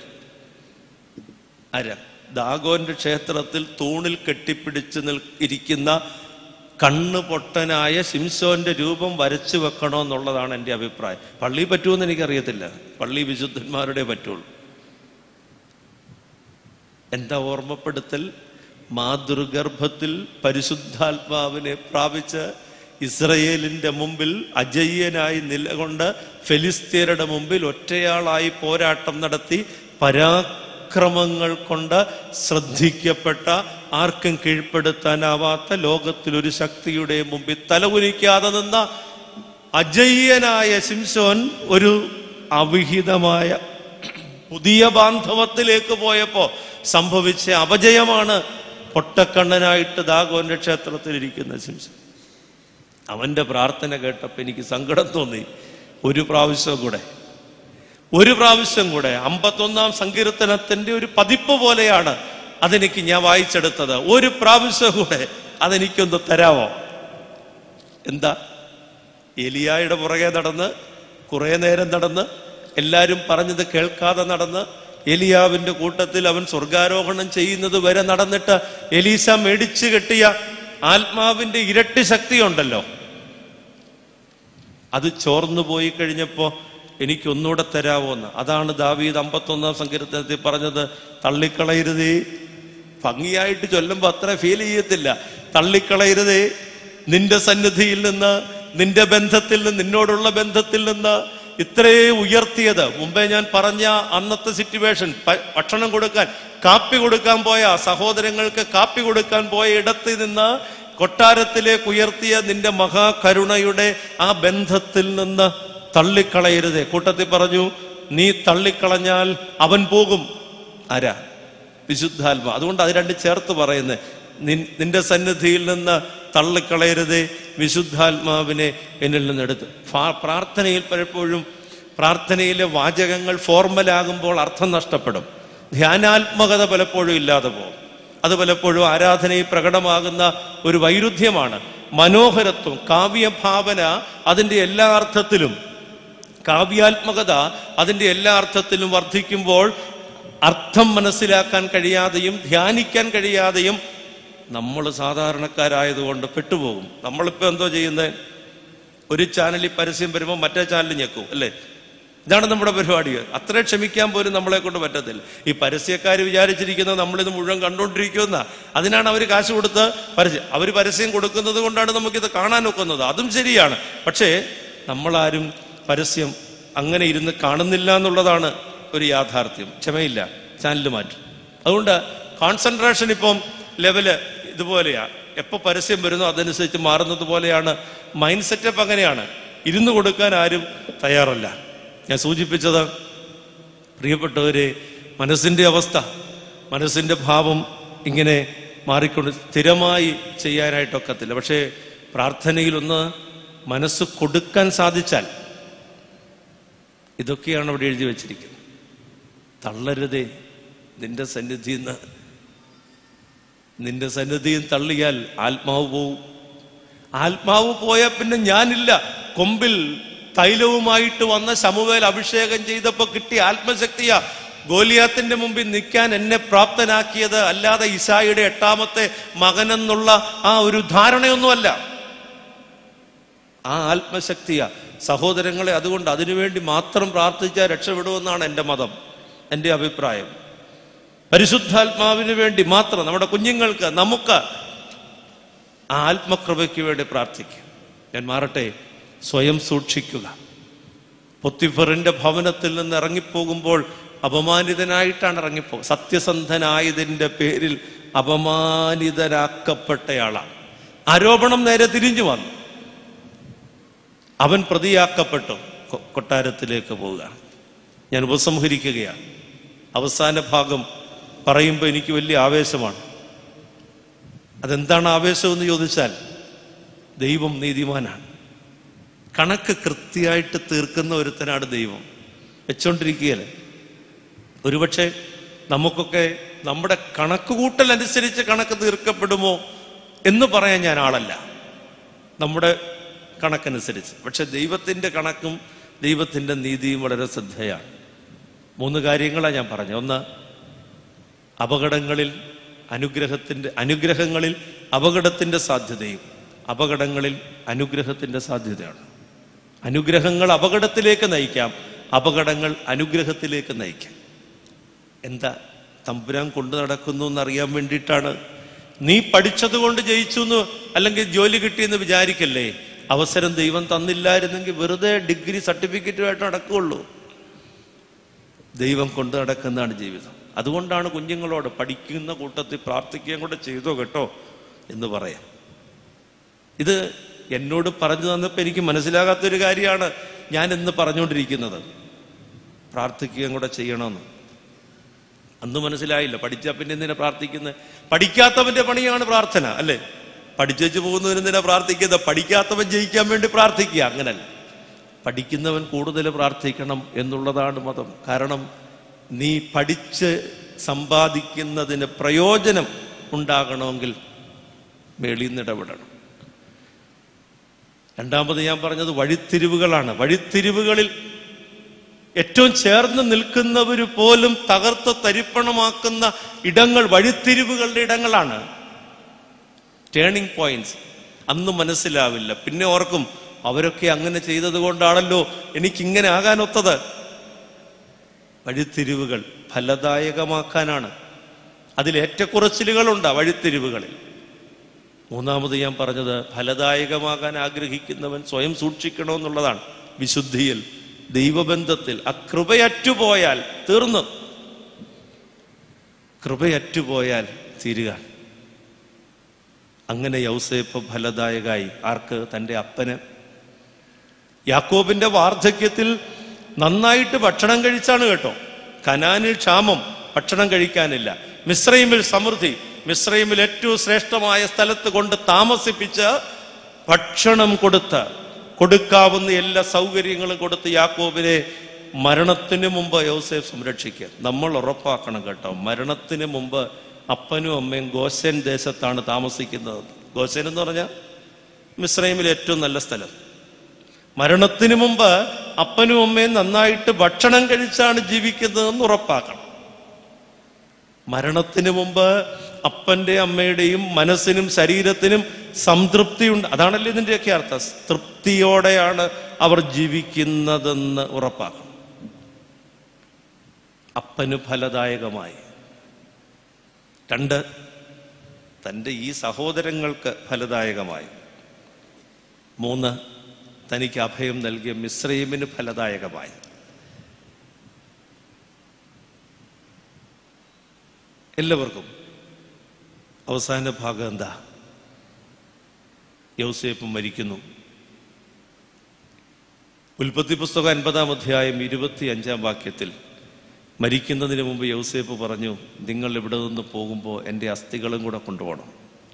ആരാ ദാഗോന്റെ ക്ഷേത്രത്തിൽ തൂണിൽ കെട്ടിപ്പിടിച്ച് നിൽ ഇരിക്കുന്ന കണ്ണ് പൊട്ടനായ ശിംസോന്റെ രൂപം വരച്ചു വെക്കണോ എന്നുള്ളതാണ് എൻ്റെ അഭിപ്രായം പള്ളി പറ്റുമെന്ന് എനിക്കറിയത്തില്ല പള്ളി വിശുദ്ധന്മാരുടെ പറ്റുള്ളൂ എന്താ ഓർമ്മപ്പെടുത്തൽ മാതൃഗർഭത്തിൽ പരിശുദ്ധാത്മാവിനെ പ്രാപിച്ച് ഇസ്രയേലിന്റെ മുമ്പിൽ അജയ്യനായി നിലകൊണ്ട് ഫെലിസ്തീനയുടെ മുമ്പിൽ ഒറ്റയാളായി പോരാട്ടം നടത്തി പരാക്രമങ്ങൾ കൊണ്ട് ശ്രദ്ധിക്കപ്പെട്ട ആർക്കും കീഴ്പ്പെടുത്താനാവാത്ത ലോകത്തിലൊരു ശക്തിയുടെ മുമ്പിൽ തലകുനിക്കാതെ നിന്ന അജയ്യനായ ശിംശോൻ ഒരു അവിഹിതമായ പുതിയ ബാന്ധവത്തിലേക്ക് പോയപ്പോ സംഭവിച്ച അപജയമാണ് പൊട്ടക്കണ്ണനായിട്ട് ദാഗോന്റെ ക്ഷേത്രത്തിൽ ഇരിക്കുന്ന ശിംശൻ അവന്റെ പ്രാർത്ഥന കേട്ടപ്പോൾ എനിക്ക് സങ്കടം തോന്നി ഒരു പ്രാവശ്യം കൂടെ ഒരു പ്രാവശ്യം കൂടെ അമ്പത്തൊന്നാം സങ്കീർത്തനത്തിന്റെ ഒരു പതിപ്പ് പോലെയാണ് അതെനിക്ക് ഞാൻ വായിച്ചെടുത്തത് ഒരു പ്രാവശ്യം കൂടെ അതെനിക്കൊന്ന് തരാമോ എന്താ എലിയായുടെ പുറകെ നടന്ന് കുറെ നേരം നടന്ന് എല്ലാരും പറഞ്ഞത് കേൾക്കാതെ നടന്ന് എലിയാവിന്റെ കൂട്ടത്തിൽ അവൻ സ്വർഗാരോഹണം ചെയ്യുന്നത് വരെ നടന്നിട്ട് എലീസ മേടിച്ചു കെട്ടിയ ആത്മാവിന്റെ ഇരട്ടി ശക്തി ഉണ്ടല്ലോ അത് ചോർന്നു പോയി കഴിഞ്ഞപ്പോ എനിക്ക് ഒന്നുകൂടെ തരാവോന്ന് അതാണ് ദാവീദ് അമ്പത്തൊന്നാം സങ്കീർത്തനത്തിൽ പറഞ്ഞത് തള്ളിക്കളയരുതേ ഭംഗിയായിട്ട് ചൊല്ലുമ്പോ അത്ര ഫീൽ ചെയ്യത്തില്ല തള്ളിക്കളയരുതേ നിന്റെ സന്നിധിയിൽ നിന്ന് നിന്റെ ബന്ധത്തിൽ നിന്ന് നിന്നോടുള്ള ബന്ധത്തിൽ നിന്ന് ഇത്രേ ഉയർത്തിയത് മുമ്പേ ഞാൻ പറഞ്ഞ അന്നത്തെ സിറ്റുവേഷൻ ഭക്ഷണം കൊടുക്കാൻ കാപ്പി കൊടുക്കാൻ പോയ സഹോദരങ്ങൾക്ക് കാപ്പി കൊടുക്കാൻ പോയ ഇടത്ത് നിന്ന് കൊട്ടാരത്തിലേക്ക് ഉയർത്തിയ നിന്റെ മഹാകരുണയുടെ ആ ബന്ധത്തിൽ നിന്ന് തള്ളിക്കളയരുതേ കൂട്ടത്തിൽ പറഞ്ഞു നീ തള്ളിക്കളഞ്ഞാൽ അവൻ പോകും ആരാ വിശുദ്ധാത്മ അതുകൊണ്ട് അത് രണ്ട് ചേർത്ത് പറയുന്നത് നിൻ- നിന്റെ സന്നിധിയിൽ നിന്ന് തള്ളിക്കളയരുതേ വിശുദ്ധാത്മാവിനെ എന്നിൽ നിന്ന് എടുത്ത് ഫാ- പ്രാർത്ഥനയിൽ പലപ്പോഴും പ്രാർത്ഥനയിലെ വാചകങ്ങൾ ഫോർമലാകുമ്പോൾ അർത്ഥം നഷ്ടപ്പെടും ധ്യാനാത്മകത പലപ്പോഴും ഇല്ലാതെ പോകും അത് പലപ്പോഴും ആരാധനയിൽ പ്രകടമാകുന്ന ഒരു വൈരുദ്ധ്യമാണ് മനോഹരത്വം കാവ്യഭാവന അതിൻ്റെ എല്ലാ അർത്ഥത്തിലും കാവ്യാത്മകത അതിൻ്റെ എല്ലാ അർത്ഥത്തിലും വർദ്ധിക്കുമ്പോൾ അർത്ഥം മനസ്സിലാക്കാൻ കഴിയാതെയും ധ്യാനിക്കാൻ കഴിയാതെയും നമ്മൾ സാധാരണക്കാരായതുകൊണ്ട് പെട്ടുപോകും നമ്മളിപ്പോൾ എന്തോ ചെയ്യുന്നത് ഒരു ചാനലിൽ പരസ്യം വരുമ്പോൾ മറ്റേ ചാനൽ ഞെക്കും അല്ലേ ഇതാണ് നമ്മുടെ പരിപാടി അത്ര ക്ഷമിക്കാൻ പോലും നമ്മളെ കൊണ്ട് പറ്റത്തില്ല ഈ പരസ്യക്കാർ വിചാരിച്ചിരിക്കുന്നത് നമ്മളിത് മുഴുവൻ കണ്ടുകൊണ്ടിരിക്കുന്ന അതിനാണ് അവർ കാശ് കൊടുത്ത് പരസ്യം അവർ പരസ്യം കൊടുക്കുന്നത് കൊണ്ടാണ് നമുക്കിത് കാണാൻ ഒക്കുന്നത് അതും ശരിയാണ് പക്ഷേ നമ്മളാരും പരസ്യം അങ്ങനെ ഇരുന്ന് കാണുന്നില്ല എന്നുള്ളതാണ് ഒരു യാഥാർത്ഥ്യം ക്ഷമയില്ല ചാനൽ മാറ്റും അതുകൊണ്ട് കോൺസെൻട്രേഷൻ ഇപ്പം ലെവല് ഇതുപോലെയാ എപ്പോൾ പരസ്യം വരുന്നോ അതനുസരിച്ച് മാറുന്നത് പോലെയാണ് മൈൻഡ് സെറ്റപ്പ് അങ്ങനെയാണ് ഇരുന്ന് കൊടുക്കാൻ ആരും തയ്യാറല്ല ഞാൻ സൂചിപ്പിച്ചത് പ്രിയപ്പെട്ടവരെ മനസ്സിന്റെ അവസ്ഥ മനസ്സിന്റെ ഭാവം ഇങ്ങനെ മാറിക്കൊണ്ട് സ്ഥിരമായി ചെയ്യാനായിട്ടൊക്കത്തില്ല പക്ഷേ പ്രാർത്ഥനയിലൊന്ന് മനസ്സ് കൊടുക്കാൻ സാധിച്ചാൽ ഇതൊക്കെയാണ് അവിടെ എഴുതി വച്ചിരിക്കുന്നത് തള്ളരുതേ നിന്റെ സന്നിധിയിൽ നിന്ന് നിന്റെ സന്നിധിയിൽ തള്ളിയാൽ ആത്മാവ് പോവും ആത്മാവ് പോയാൽ പിന്നെ ഞാനില്ല കൊമ്പിൽ തൈലവുമായിട്ട് വന്ന ശമുവേൽ അഭിഷേകം ചെയ്തപ്പോ കിട്ടിയ ആത്മശക്തിയാ ഗോലിയാത്തിന്റെ മുമ്പിൽ നിൽക്കാൻ എന്നെ പ്രാപ്തനാക്കിയത് അല്ലാതെ ഇസായിയുടെ എട്ടാമത്തെ മകനെന്നുള്ള ആ ഒരു ധാരണയൊന്നുമല്ല ആ ആത്മശക്തിയാ സഹോദരങ്ങളെ അതുകൊണ്ട് അതിനുവേണ്ടി മാത്രം പ്രാർത്ഥിച്ചാൽ രക്ഷപ്പെടുമെന്നാണ് എൻ്റെ മതം എൻ്റെ അഭിപ്രായം പരിശുദ്ധാത്മാവിന് വേണ്ടി മാത്രം നമ്മുടെ കുഞ്ഞുങ്ങൾക്ക് നമുക്ക് ആ ആത്മകൃപയ്ക്ക് വേണ്ടി പ്രാർത്ഥിക്കുക ഞാൻ മാറട്ടെ സ്വയം സൂക്ഷിക്കുക പൊത്തിഫറിന്റെ ഭവനത്തിൽ നിന്ന് ഇറങ്ങിപ്പോകുമ്പോൾ അപമാനിതനായിട്ടാണ് ഇറങ്ങിപ്പോ സത്യസന്ധനായതിൻ്റെ പേരിൽ അപമാനിതരാക്കപ്പെട്ടയാളാണ് ആരോപണം നേരെ തിരിഞ്ഞു വന്നു അവൻ പ്രതിയാക്കപ്പെട്ടു കൊ- കൊട്ടാരത്തിലേക്ക് പോവുക ഞാൻ ഉപസംഹരിക്കുകയാണ് അവസാന ഭാഗം പറയുമ്പോൾ എനിക്ക് വലിയ ആവേശമാണ് അതെന്താണ് ആവേശമെന്ന് ചോദിച്ചാൽ ദൈവം നീതിമാനാണ് കണക്ക് കൃത്യമായിട്ട് തീർക്കുന്ന ഒരുത്തനാണ് ദൈവം വെച്ചോണ്ടിരിക്കുകയല്ലേ ഒരുപക്ഷെ നമുക്കൊക്കെ നമ്മുടെ കണക്കുകൂട്ടൽ അനുസരിച്ച് കണക്ക് തീർക്കപ്പെടുമോ എന്ന് പറയാൻ ഞാൻ ആളല്ല നമ്മുടെ കണക്കനുസരിച്ച് പക്ഷെ ദൈവത്തിൻ്റെ കണക്കും ദൈവത്തിൻ്റെ നീതിയും വളരെ ശ്രദ്ധയാണ് മൂന്ന് കാര്യങ്ങളാണ് ഞാൻ പറഞ്ഞു ഒന്ന് അപകടങ്ങളിൽ അനുഗ്രഹത്തിൻ്റെ അനുഗ്രഹങ്ങളിൽ അപകടത്തിൻ്റെ സാധ്യതയും അപകടങ്ങളിൽ അനുഗ്രഹത്തിൻ്റെ സാധ്യതയാണ് അനുഗ്രഹങ്ങൾ അപകടത്തിലേക്ക് നയിക്കാം അപകടങ്ങൾ അനുഗ്രഹത്തിലേക്ക് നയിക്കാം എന്താ തമ്പുരാൻ കൊണ്ടു നടക്കുന്നു എന്നറിയാൻ വേണ്ടിയിട്ടാണ് നീ പഠിച്ചത് കൊണ്ട് ജയിച്ചു എന്ന് അല്ലെങ്കിൽ ജോലി കിട്ടിയെന്ന് വിചാരിക്കല്ലേ അവസരം ദൈവം തന്നില്ലായിരുന്നെങ്കിൽ വെറുതെ ഡിഗ്രി സർട്ടിഫിക്കറ്റുമായിട്ട് നടക്കുകയുള്ളൂ ദൈവം കൊണ്ടു നടക്കുന്നതാണ് ജീവിതം അതുകൊണ്ടാണ് കുഞ്ഞുങ്ങളോട് പഠിക്കുന്ന കൂട്ടത്തിൽ പ്രാർത്ഥിക്കുകയും കൂടെ ചെയ്തോ കേട്ടോ എന്ന് പറയാം ഇത് എന്നോട് പറഞ്ഞു തന്നപ്പോൾ എനിക്ക് മനസ്സിലാകാത്തൊരു കാര്യമാണ് ഞാൻ ഇന്ന് പറഞ്ഞുകൊണ്ടിരിക്കുന്നത് പ്രാർത്ഥിക്കുകയും കൂടെ ചെയ്യണമെന്ന് അന്ന് മനസ്സിലായില്ല പഠിച്ചാൽ പിന്നെ എന്തിനാ പ്രാർത്ഥിക്കുന്നത് പഠിക്കാത്തവന്റെ പണിയാണ് പ്രാർത്ഥന അല്ലേ പഠിച്ചു പോകുന്നവൻ എന്തിനാ പ്രാർത്ഥിക്കുന്നത് പഠിക്കാത്തവൻ ജയിക്കാൻ വേണ്ടി പ്രാർത്ഥിക്കുക അങ്ങനല്ല പഠിക്കുന്നവൻ കൂടുതൽ പ്രാർത്ഥിക്കണം എന്നുള്ളതാണ് മതം കാരണം നീ പഠിച്ച് സമ്പാദിക്കുന്നതിന് പ്രയോജനം ഉണ്ടാകണമെങ്കിൽ മേളിൽ നിന്ന് ഇടപെടണം രണ്ടാമത് ഞാൻ പറഞ്ഞത് വഴിത്തിരിവുകളാണ് വഴിത്തിരിവുകളിൽ ഏറ്റവും ചേർന്ന് നിൽക്കുന്നവർ പോലും തകർത്ത് തരിപ്പണമാക്കുന്ന ഇടങ്ങൾ വഴിത്തിരിവുകളുടെ ഇടങ്ങളാണ് ടേണിംഗ് പോയിന്റ്സ് അന്ന് മനസ്സിലാവില്ല പിന്നെ ഓർക്കും അവരൊക്കെ അങ്ങനെ ചെയ്തത് കൊണ്ടാണല്ലോ എനിക്കിങ്ങനെ ആകാനൊത്തത് വഴിത്തിരിവുകൾ ഫലദായകമാക്കാനാണ് അതിൽ ഏറ്റക്കുറച്ചിലുകളുണ്ട് ആ വഴിത്തിരിവുകളിൽ മൂന്നാമത് ഞാൻ പറഞ്ഞത് ഫലദായകമാകാൻ ആഗ്രഹിക്കുന്നവൻ സ്വയം സൂക്ഷിക്കണമെന്നുള്ളതാണ് വിശുദ്ധിയിൽ ദൈവബന്ധത്തിൽ ആ കൃപയറ്റുപോയാൽ തീർന്നു കൃപയറ്റുപോയാൽ തീരുക അങ്ങനെ യൗസേപ്പ് ഫലദായകായി ആർക്ക് തൻ്റെ അപ്പന് യാക്കോബിന്റെ വാർദ്ധക്യത്തിൽ നന്നായിട്ട് ഭക്ഷണം കഴിച്ചാണ് കേട്ടോ കനാനിൽ ക്ഷാമം ഭക്ഷണം കഴിക്കാനില്ല മിശ്രൈമിൽ സമൃദ്ധി മിശ്രൈമിൽ ഏറ്റവും ശ്രേഷ്ഠമായ സ്ഥലത്ത് കൊണ്ട് താമസിപ്പിച്ച് ഭക്ഷണം കൊടുത്ത് കൊടുക്കാവുന്ന എല്ലാ സൗകര്യങ്ങളും കൊടുത്ത് യാക്കോബിനെ മരണത്തിന് മുമ്പ് യോസേഫ് സംരക്ഷിക്കുക നമ്മൾ ഉറപ്പാക്കണം കേട്ടോ മരണത്തിന് മുമ്പ് അപ്പനും അമ്മയും ഗോസൻ ദേശത്താണ് താമസിക്കുന്നത് ഗോസൻ എന്ന് പറഞ്ഞാൽ മിശ്രൈമിലെ ഏറ്റവും നല്ല സ്ഥലം മരണത്തിന് മുമ്പ് അപ്പനും അമ്മയും നന്നായിട്ട് ഭക്ഷണം കഴിച്ചാണ് ജീവിക്കുന്നതെന്ന് ഉറപ്പാക്കണം മരണത്തിന് മുമ്പ് അപ്പന്റെ അമ്മയുടെയും മനസ്സിനും ശരീരത്തിനും സംതൃപ്തിയുണ്ട് അതാണല്ലോ ഇതിൻ്റെയൊക്കെ അർത്ഥം തൃപ്തിയോടെയാണ് അവർ ജീവിക്കുന്നതെന്ന് ഉറപ്പാക്കണം അപ്പന് ഫലദായകമായി രണ്ട് തൻ്റെ ഈ സഹോദരങ്ങൾക്ക് ഫലദായകമായി മൂന്ന് തനിക്ക് അഭയം നൽകിയ മിശ്രൈമിന് ഫലദായകമായി എല്ലാവർക്കും അവസാന ഭാഗം എന്താ യൗസേപ്പ് മരിക്കുന്നു ഉൽപ്പത്തി പുസ്തകം അൻപതാം അധ്യായം ഇരുപത്തി അഞ്ചാം വാക്യത്തിൽ മരിക്കുന്നതിന് മുമ്പ് യൗസേപ്പ് പറഞ്ഞു നിങ്ങൾ ഇവിടെ നിന്ന് പോകുമ്പോൾ എൻ്റെ അസ്ഥികളും കൂടെ കൊണ്ടുപോകണം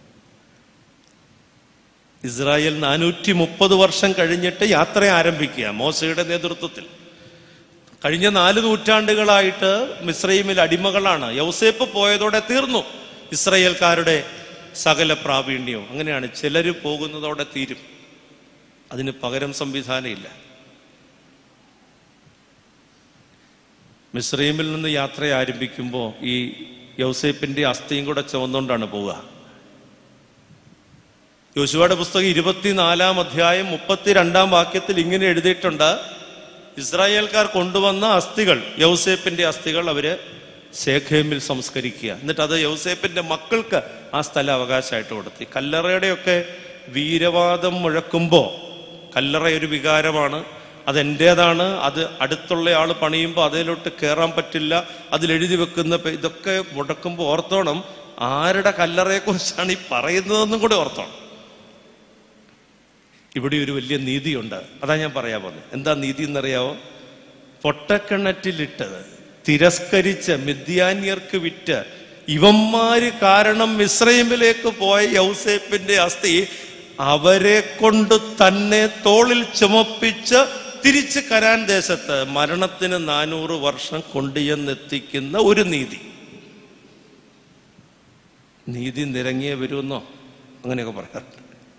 ഇസ്രായേൽ നാനൂറ്റി മുപ്പത് വർഷം കഴിഞ്ഞിട്ട് യാത്ര ആരംഭിക്കുക മോശയുടെ നേതൃത്വത്തിൽ കഴിഞ്ഞ നാല് നൂറ്റാണ്ടുകളായിട്ട് മിസ്രൈമിൽ അടിമകളാണ് യൗസേപ്പ് പോയതോടെ തീർന്നു ഇസ്രയേൽക്കാരുടെ സകല പ്രാവീണ്യവും അങ്ങനെയാണ് ചിലർ പോകുന്നതോടെ തീരും അതിന് പകരം സംവിധാനമില്ല മിസ്രൈമിൽ നിന്ന് യാത്ര ആരംഭിക്കുമ്പോൾ ഈ യൗസേപ്പിന്റെ അസ്ഥിയും കൂടെ ചുവന്നുകൊണ്ടാണ് പോവുക യോശുവയുടെ പുസ്തകം ഇരുപത്തിനാലാം അധ്യായം മുപ്പത്തിരണ്ടാം വാക്യത്തിൽ ഇങ്ങനെ എഴുതിയിട്ടുണ്ട് ഇസ്രായേൽക്കാർ കൊണ്ടുവന്ന അസ്ഥികൾ യൗസേപ്പിന്റെ അസ്ഥികൾ അവര് ശേഖേമിൽ സംസ്കരിക്കുക എന്നിട്ട് അത് യൗസേപ്പിന്റെ മക്കൾക്ക് ആ സ്ഥലം അവകാശമായിട്ട് കൊടുത്തു ഈ കല്ലറയുടെയൊക്കെ വീരവാദം മുഴക്കുമ്പോൾ കല്ലറ ഒരു വികാരമാണ് അതെൻ്റേതാണ് അത് അടുത്തുള്ള ആൾ പണിയുമ്പോൾ അതിലോട്ട് കയറാൻ പറ്റില്ല അതിലെഴുതി വെക്കുന്ന പേ- ഇതൊക്കെ മുടക്കുമ്പോൾ ഓർത്തോണം ആരുടെ കല്ലറയെക്കുറിച്ചാണ് ഈ പറയുന്നതെന്നും കൂടെ ഓർത്തോണം ഇവിടെ ഒരു വലിയ നീതിയുണ്ട് അതാ ഞാൻ പറയാൻ പോകുന്നത് എന്താ നീതി എന്നറിയാവോ പൊട്ടക്കിണറ്റിലിട്ടത് തിരസ്കരിച്ച് മിഥ്യാന്യർക്ക് വിറ്റ് ഇവന്മാര് കാരണം മിശ്രൈമിലേക്ക് പോയ യൗസേപ്പിന്റെ അസ്ഥി അവരെ കൊണ്ട് തന്നെ തോളിൽ ചുമപ്പിച്ച് തിരിച്ച് കരാൻ ദേശത്ത് മരണത്തിന് നാനൂറ് വർഷം കൊണ്ടുചെന്നെത്തിക്കുന്ന ഒരു നീതി നീതി നിരങ്ങിയേ വരുമെന്നോ അങ്ങനെയൊക്കെ പറയാറുണ്ട്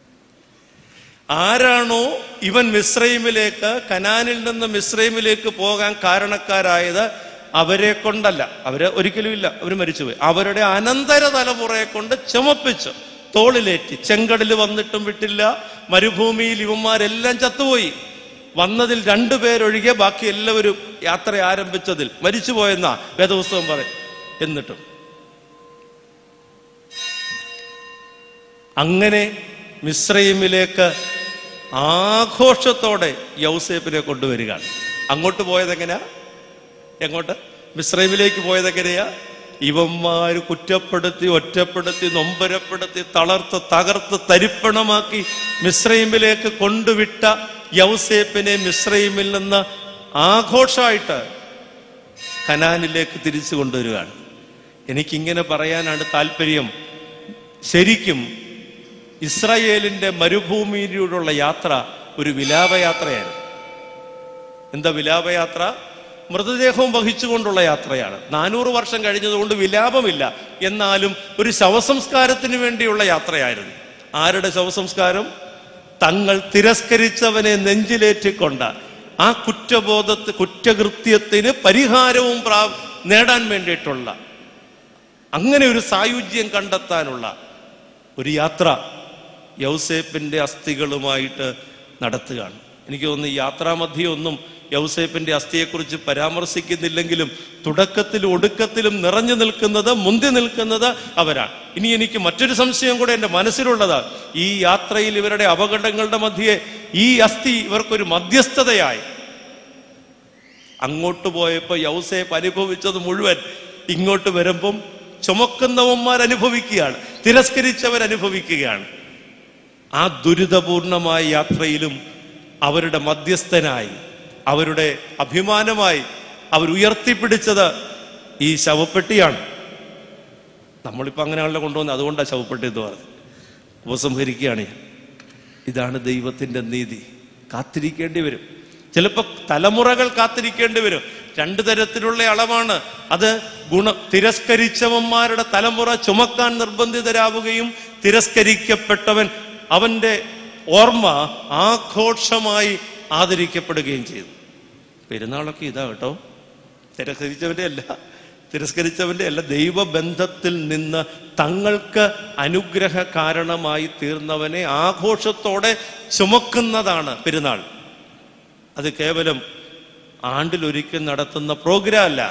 ആരാണോ ഇവൻ മിശ്രൈമിലേക്ക് കനാനിൽ നിന്ന് മിശ്രൈമിലേക്ക് പോകാൻ കാരണക്കാരായത് അവരെ കൊണ്ടല്ല അവര് ഒരിക്കലും ഇല്ല അവർ മരിച്ചുപോയി അവരുടെ അനന്തര തലമുറയെ കൊണ്ട് ചുമപ്പിച്ച് തോളിലേറ്റി ചെങ്കടൽ വന്നിട്ടും വിട്ടില്ല മരുഭൂമിയിൽ ഇവന്മാരെല്ലാം ചത്തുപോയി വന്നതിൽ രണ്ടുപേരൊഴികെ ബാക്കി എല്ലാവരും യാത്ര ആരംഭിച്ചതിൽ മരിച്ചുപോയെന്നാ വേദപുസ്തകം പറയും എന്നിട്ടും അങ്ങനെ മിശ്രയിമിലേക്ക് ആഘോഷത്തോടെ യൗസേപ്പിനെ കൊണ്ടുവരികയാണ് അങ്ങോട്ട് പോയത് എങ്ങനെയാ എങ്ങോട്ട് മിശ്രൈമിലേക്ക് പോയത് എങ്ങനെയാ ഇവന്മാര് കുറ്റപ്പെടുത്തി ഒറ്റപ്പെടുത്തി നൊമ്പരപ്പെടുത്തി തളർത്ത് തകർത്ത് തരിപ്പണമാക്കി മിശ്രൈമിലേക്ക് കൊണ്ടുവിട്ട യൗസേപ്പിനെ മിശ്രൈമിൽ നിന്ന് ആഘോഷമായിട്ട് കനാനിലേക്ക് തിരിച്ചു കൊണ്ടുവരികയാണ് എനിക്കിങ്ങനെ പറയാനാണ് താല്പര്യം ശരിക്കും ഇസ്രായേലിന്റെ മരുഭൂമിയിലൂടെയുള്ള യാത്ര ഒരു വിലാപയാത്രയായിരുന്നു എന്താ വിലാപയാത്ര മൃതദേഹവും വഹിച്ചുകൊണ്ടുള്ള യാത്രയാണ് നാനൂറ് വർഷം കഴിഞ്ഞതുകൊണ്ട് വിലാപമില്ല എന്നാലും ഒരു ശവസംസ്കാരത്തിന് വേണ്ടിയുള്ള യാത്രയായിരുന്നു ആരുടെ ശവസംസ്കാരം തങ്ങൾ തിരസ്കരിച്ചവനെ നെഞ്ചിലേറ്റിക്കൊണ്ട ആ കുറ്റബോധത്ത് കുറ്റകൃത്യത്തിന് പരിഹാരവും പ്രാ നേടാൻ വേണ്ടിയിട്ടുള്ള അങ്ങനെ ഒരു സായുജ്യം കണ്ടെത്താനുള്ള ഒരു യാത്ര യൗസേപ്പിന്റെ അസ്ഥികളുമായിട്ട് നടത്തുകയാണ് എനിക്ക് തോന്നുന്നു ഈ യാത്രാമധ്യേ ഒന്നും യൗസേപ്പിന്റെ അസ്ഥിയെക്കുറിച്ച് പരാമർശിക്കുന്നില്ലെങ്കിലും തുടക്കത്തിലും ഒടുക്കത്തിലും നിറഞ്ഞു നിൽക്കുന്നത് മുന്തി നിൽക്കുന്നത് അവരാണ് ഇനി എനിക്ക് മറ്റൊരു സംശയം കൂടെ എൻ്റെ മനസ്സിലുള്ളത് ഈ യാത്രയിൽ ഇവരുടെ അപകടങ്ങളുടെ മധ്യേ ഈ അസ്ഥി ഇവർക്കൊരു മധ്യസ്ഥതയായി അങ്ങോട്ട് പോയപ്പോൾ യൗസേപ്പ് അനുഭവിച്ചത് മുഴുവൻ ഇങ്ങോട്ട് വരുമ്പം ചുമക്കുന്നവന്മാർ അനുഭവിക്കുകയാണ് തിരസ്കരിച്ചവർ അനുഭവിക്കുകയാണ് ആ ദുരിതപൂർണമായ യാത്രയിലും അവരുടെ മധ്യസ്ഥനായി അവരുടെ അഭിമാനമായി അവർ ഉയർത്തിപ്പിടിച്ചത് ഈ ശവപ്പെട്ടിയാണ് നമ്മളിപ്പോൾ അങ്ങനെയാണല്ലോ കൊണ്ടുവന്നത് അതുകൊണ്ടാണ് ശവപ്പെട്ടി എന്ന് പറഞ്ഞത് ഉപസംഹരിക്കുകയാണ് ഞാൻ ഇതാണ് ദൈവത്തിൻ്റെ നീതി കാത്തിരിക്കേണ്ടി വരും ചിലപ്പോൾ തലമുറകൾ കാത്തിരിക്കേണ്ടി വരും രണ്ടു തരത്തിലുള്ള അളവാണ് അത് ഗുണ തിരസ്കരിച്ചവന്മാരുടെ തലമുറ ചുമക്കാൻ നിർബന്ധിതരാവുകയും തിരസ്കരിക്കപ്പെട്ടവൻ അവന്റെ ഓർമ്മ ആഘോഷമായി ആദരിക്കപ്പെടുകയും ചെയ്തു പെരുന്നാളൊക്കെ ഇതാ കേട്ടോ തിരസ്കരിച്ചവന്റെ അല്ല തിരസ്കരിച്ചവന്റെ അല്ല ദൈവബന്ധത്തിൽ നിന്ന് തങ്ങൾക്ക് അനുഗ്രഹ കാരണമായി തീർന്നവനെ ആഘോഷത്തോടെ ചുമക്കുന്നതാണ് പെരുന്നാൾ അത് കേവലം ആണ്ടിലൊരിക്കൽ നടത്തുന്ന പ്രോഗ്രാം അല്ല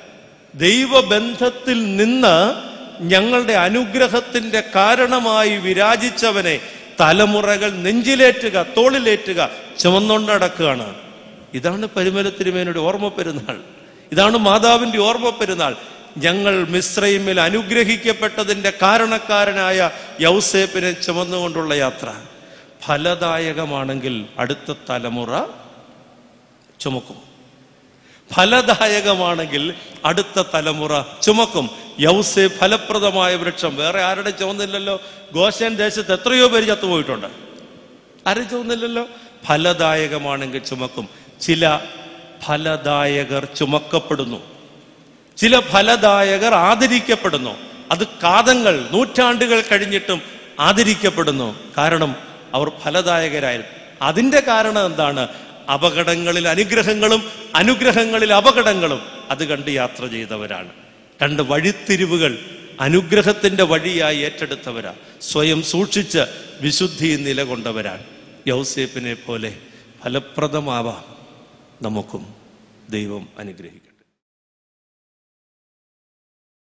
ദൈവബന്ധത്തിൽ നിന്ന് ഞങ്ങളുടെ അനുഗ്രഹത്തിന്റെ കാരണമായി വിരാജിച്ചവനെ തലമുറകൾ നെഞ്ചിലേറ്റുക തോളിലേറ്റുക ചുമന്നുകൊണ്ട് നടക്കുകയാണ് ഇതാണ് പരിമല തിരുമേനയുടെ ഓർമ്മ പെരുന്നാൾ ഇതാണ് മാതാവിന്റെ ഓർമ്മ പെരുന്നാൾ ഞങ്ങൾ മിശ്രൈമിൽ അനുഗ്രഹിക്കപ്പെട്ടതിന്റെ കാരണക്കാരനായ യൗസേപ്പിനെ ചുമന്നുകൊണ്ടുള്ള യാത്ര ഫലദായകമാണെങ്കിൽ അടുത്ത തലമുറ ചുമക്കും ഫലദായകമാണെങ്കിൽ അടുത്ത തലമുറ ചുമക്കും യൗസെ ഫലപ്രദമായ വൃക്ഷം വേറെ ആരുടെ ചുമന്നില്ലല്ലോ ഗോശൻ ദേശത്ത് എത്രയോ പേര് ചത്തുപോയിട്ടുണ്ട് ആരും ചുമന്നില്ലല്ലോ ഫലദായകമാണെങ്കിൽ ചുമക്കും ചില ഫലദായകർ ചുമക്കപ്പെടുന്നു ചില ഫലദായകർ ആദരിക്കപ്പെടുന്നു അത് കാതങ്ങൾ നൂറ്റാണ്ടുകൾ കഴിഞ്ഞിട്ടും ആദരിക്കപ്പെടുന്നു കാരണം അവർ ഫലദായകരായിരുന്നു അതിന്റെ കാരണം എന്താണ് അപകടങ്ങളിൽ അനുഗ്രഹങ്ങളും അനുഗ്രഹങ്ങളിൽ അപകടങ്ങളും അത് കണ്ട് യാത്ര ചെയ്തവരാണ് രണ്ട് വഴിത്തിരിവുകൾ അനുഗ്രഹത്തിന്റെ വഴിയായി ഏറ്റെടുത്തവരാ സ്വയം സൂക്ഷിച്ച് വിശുദ്ധി നിലകൊണ്ടവരാണ് യൗസേപ്പിനെ പോലെ ഫലപ്രദമാവാം നമുക്കും ദൈവം അനുഗ്രഹിക്കും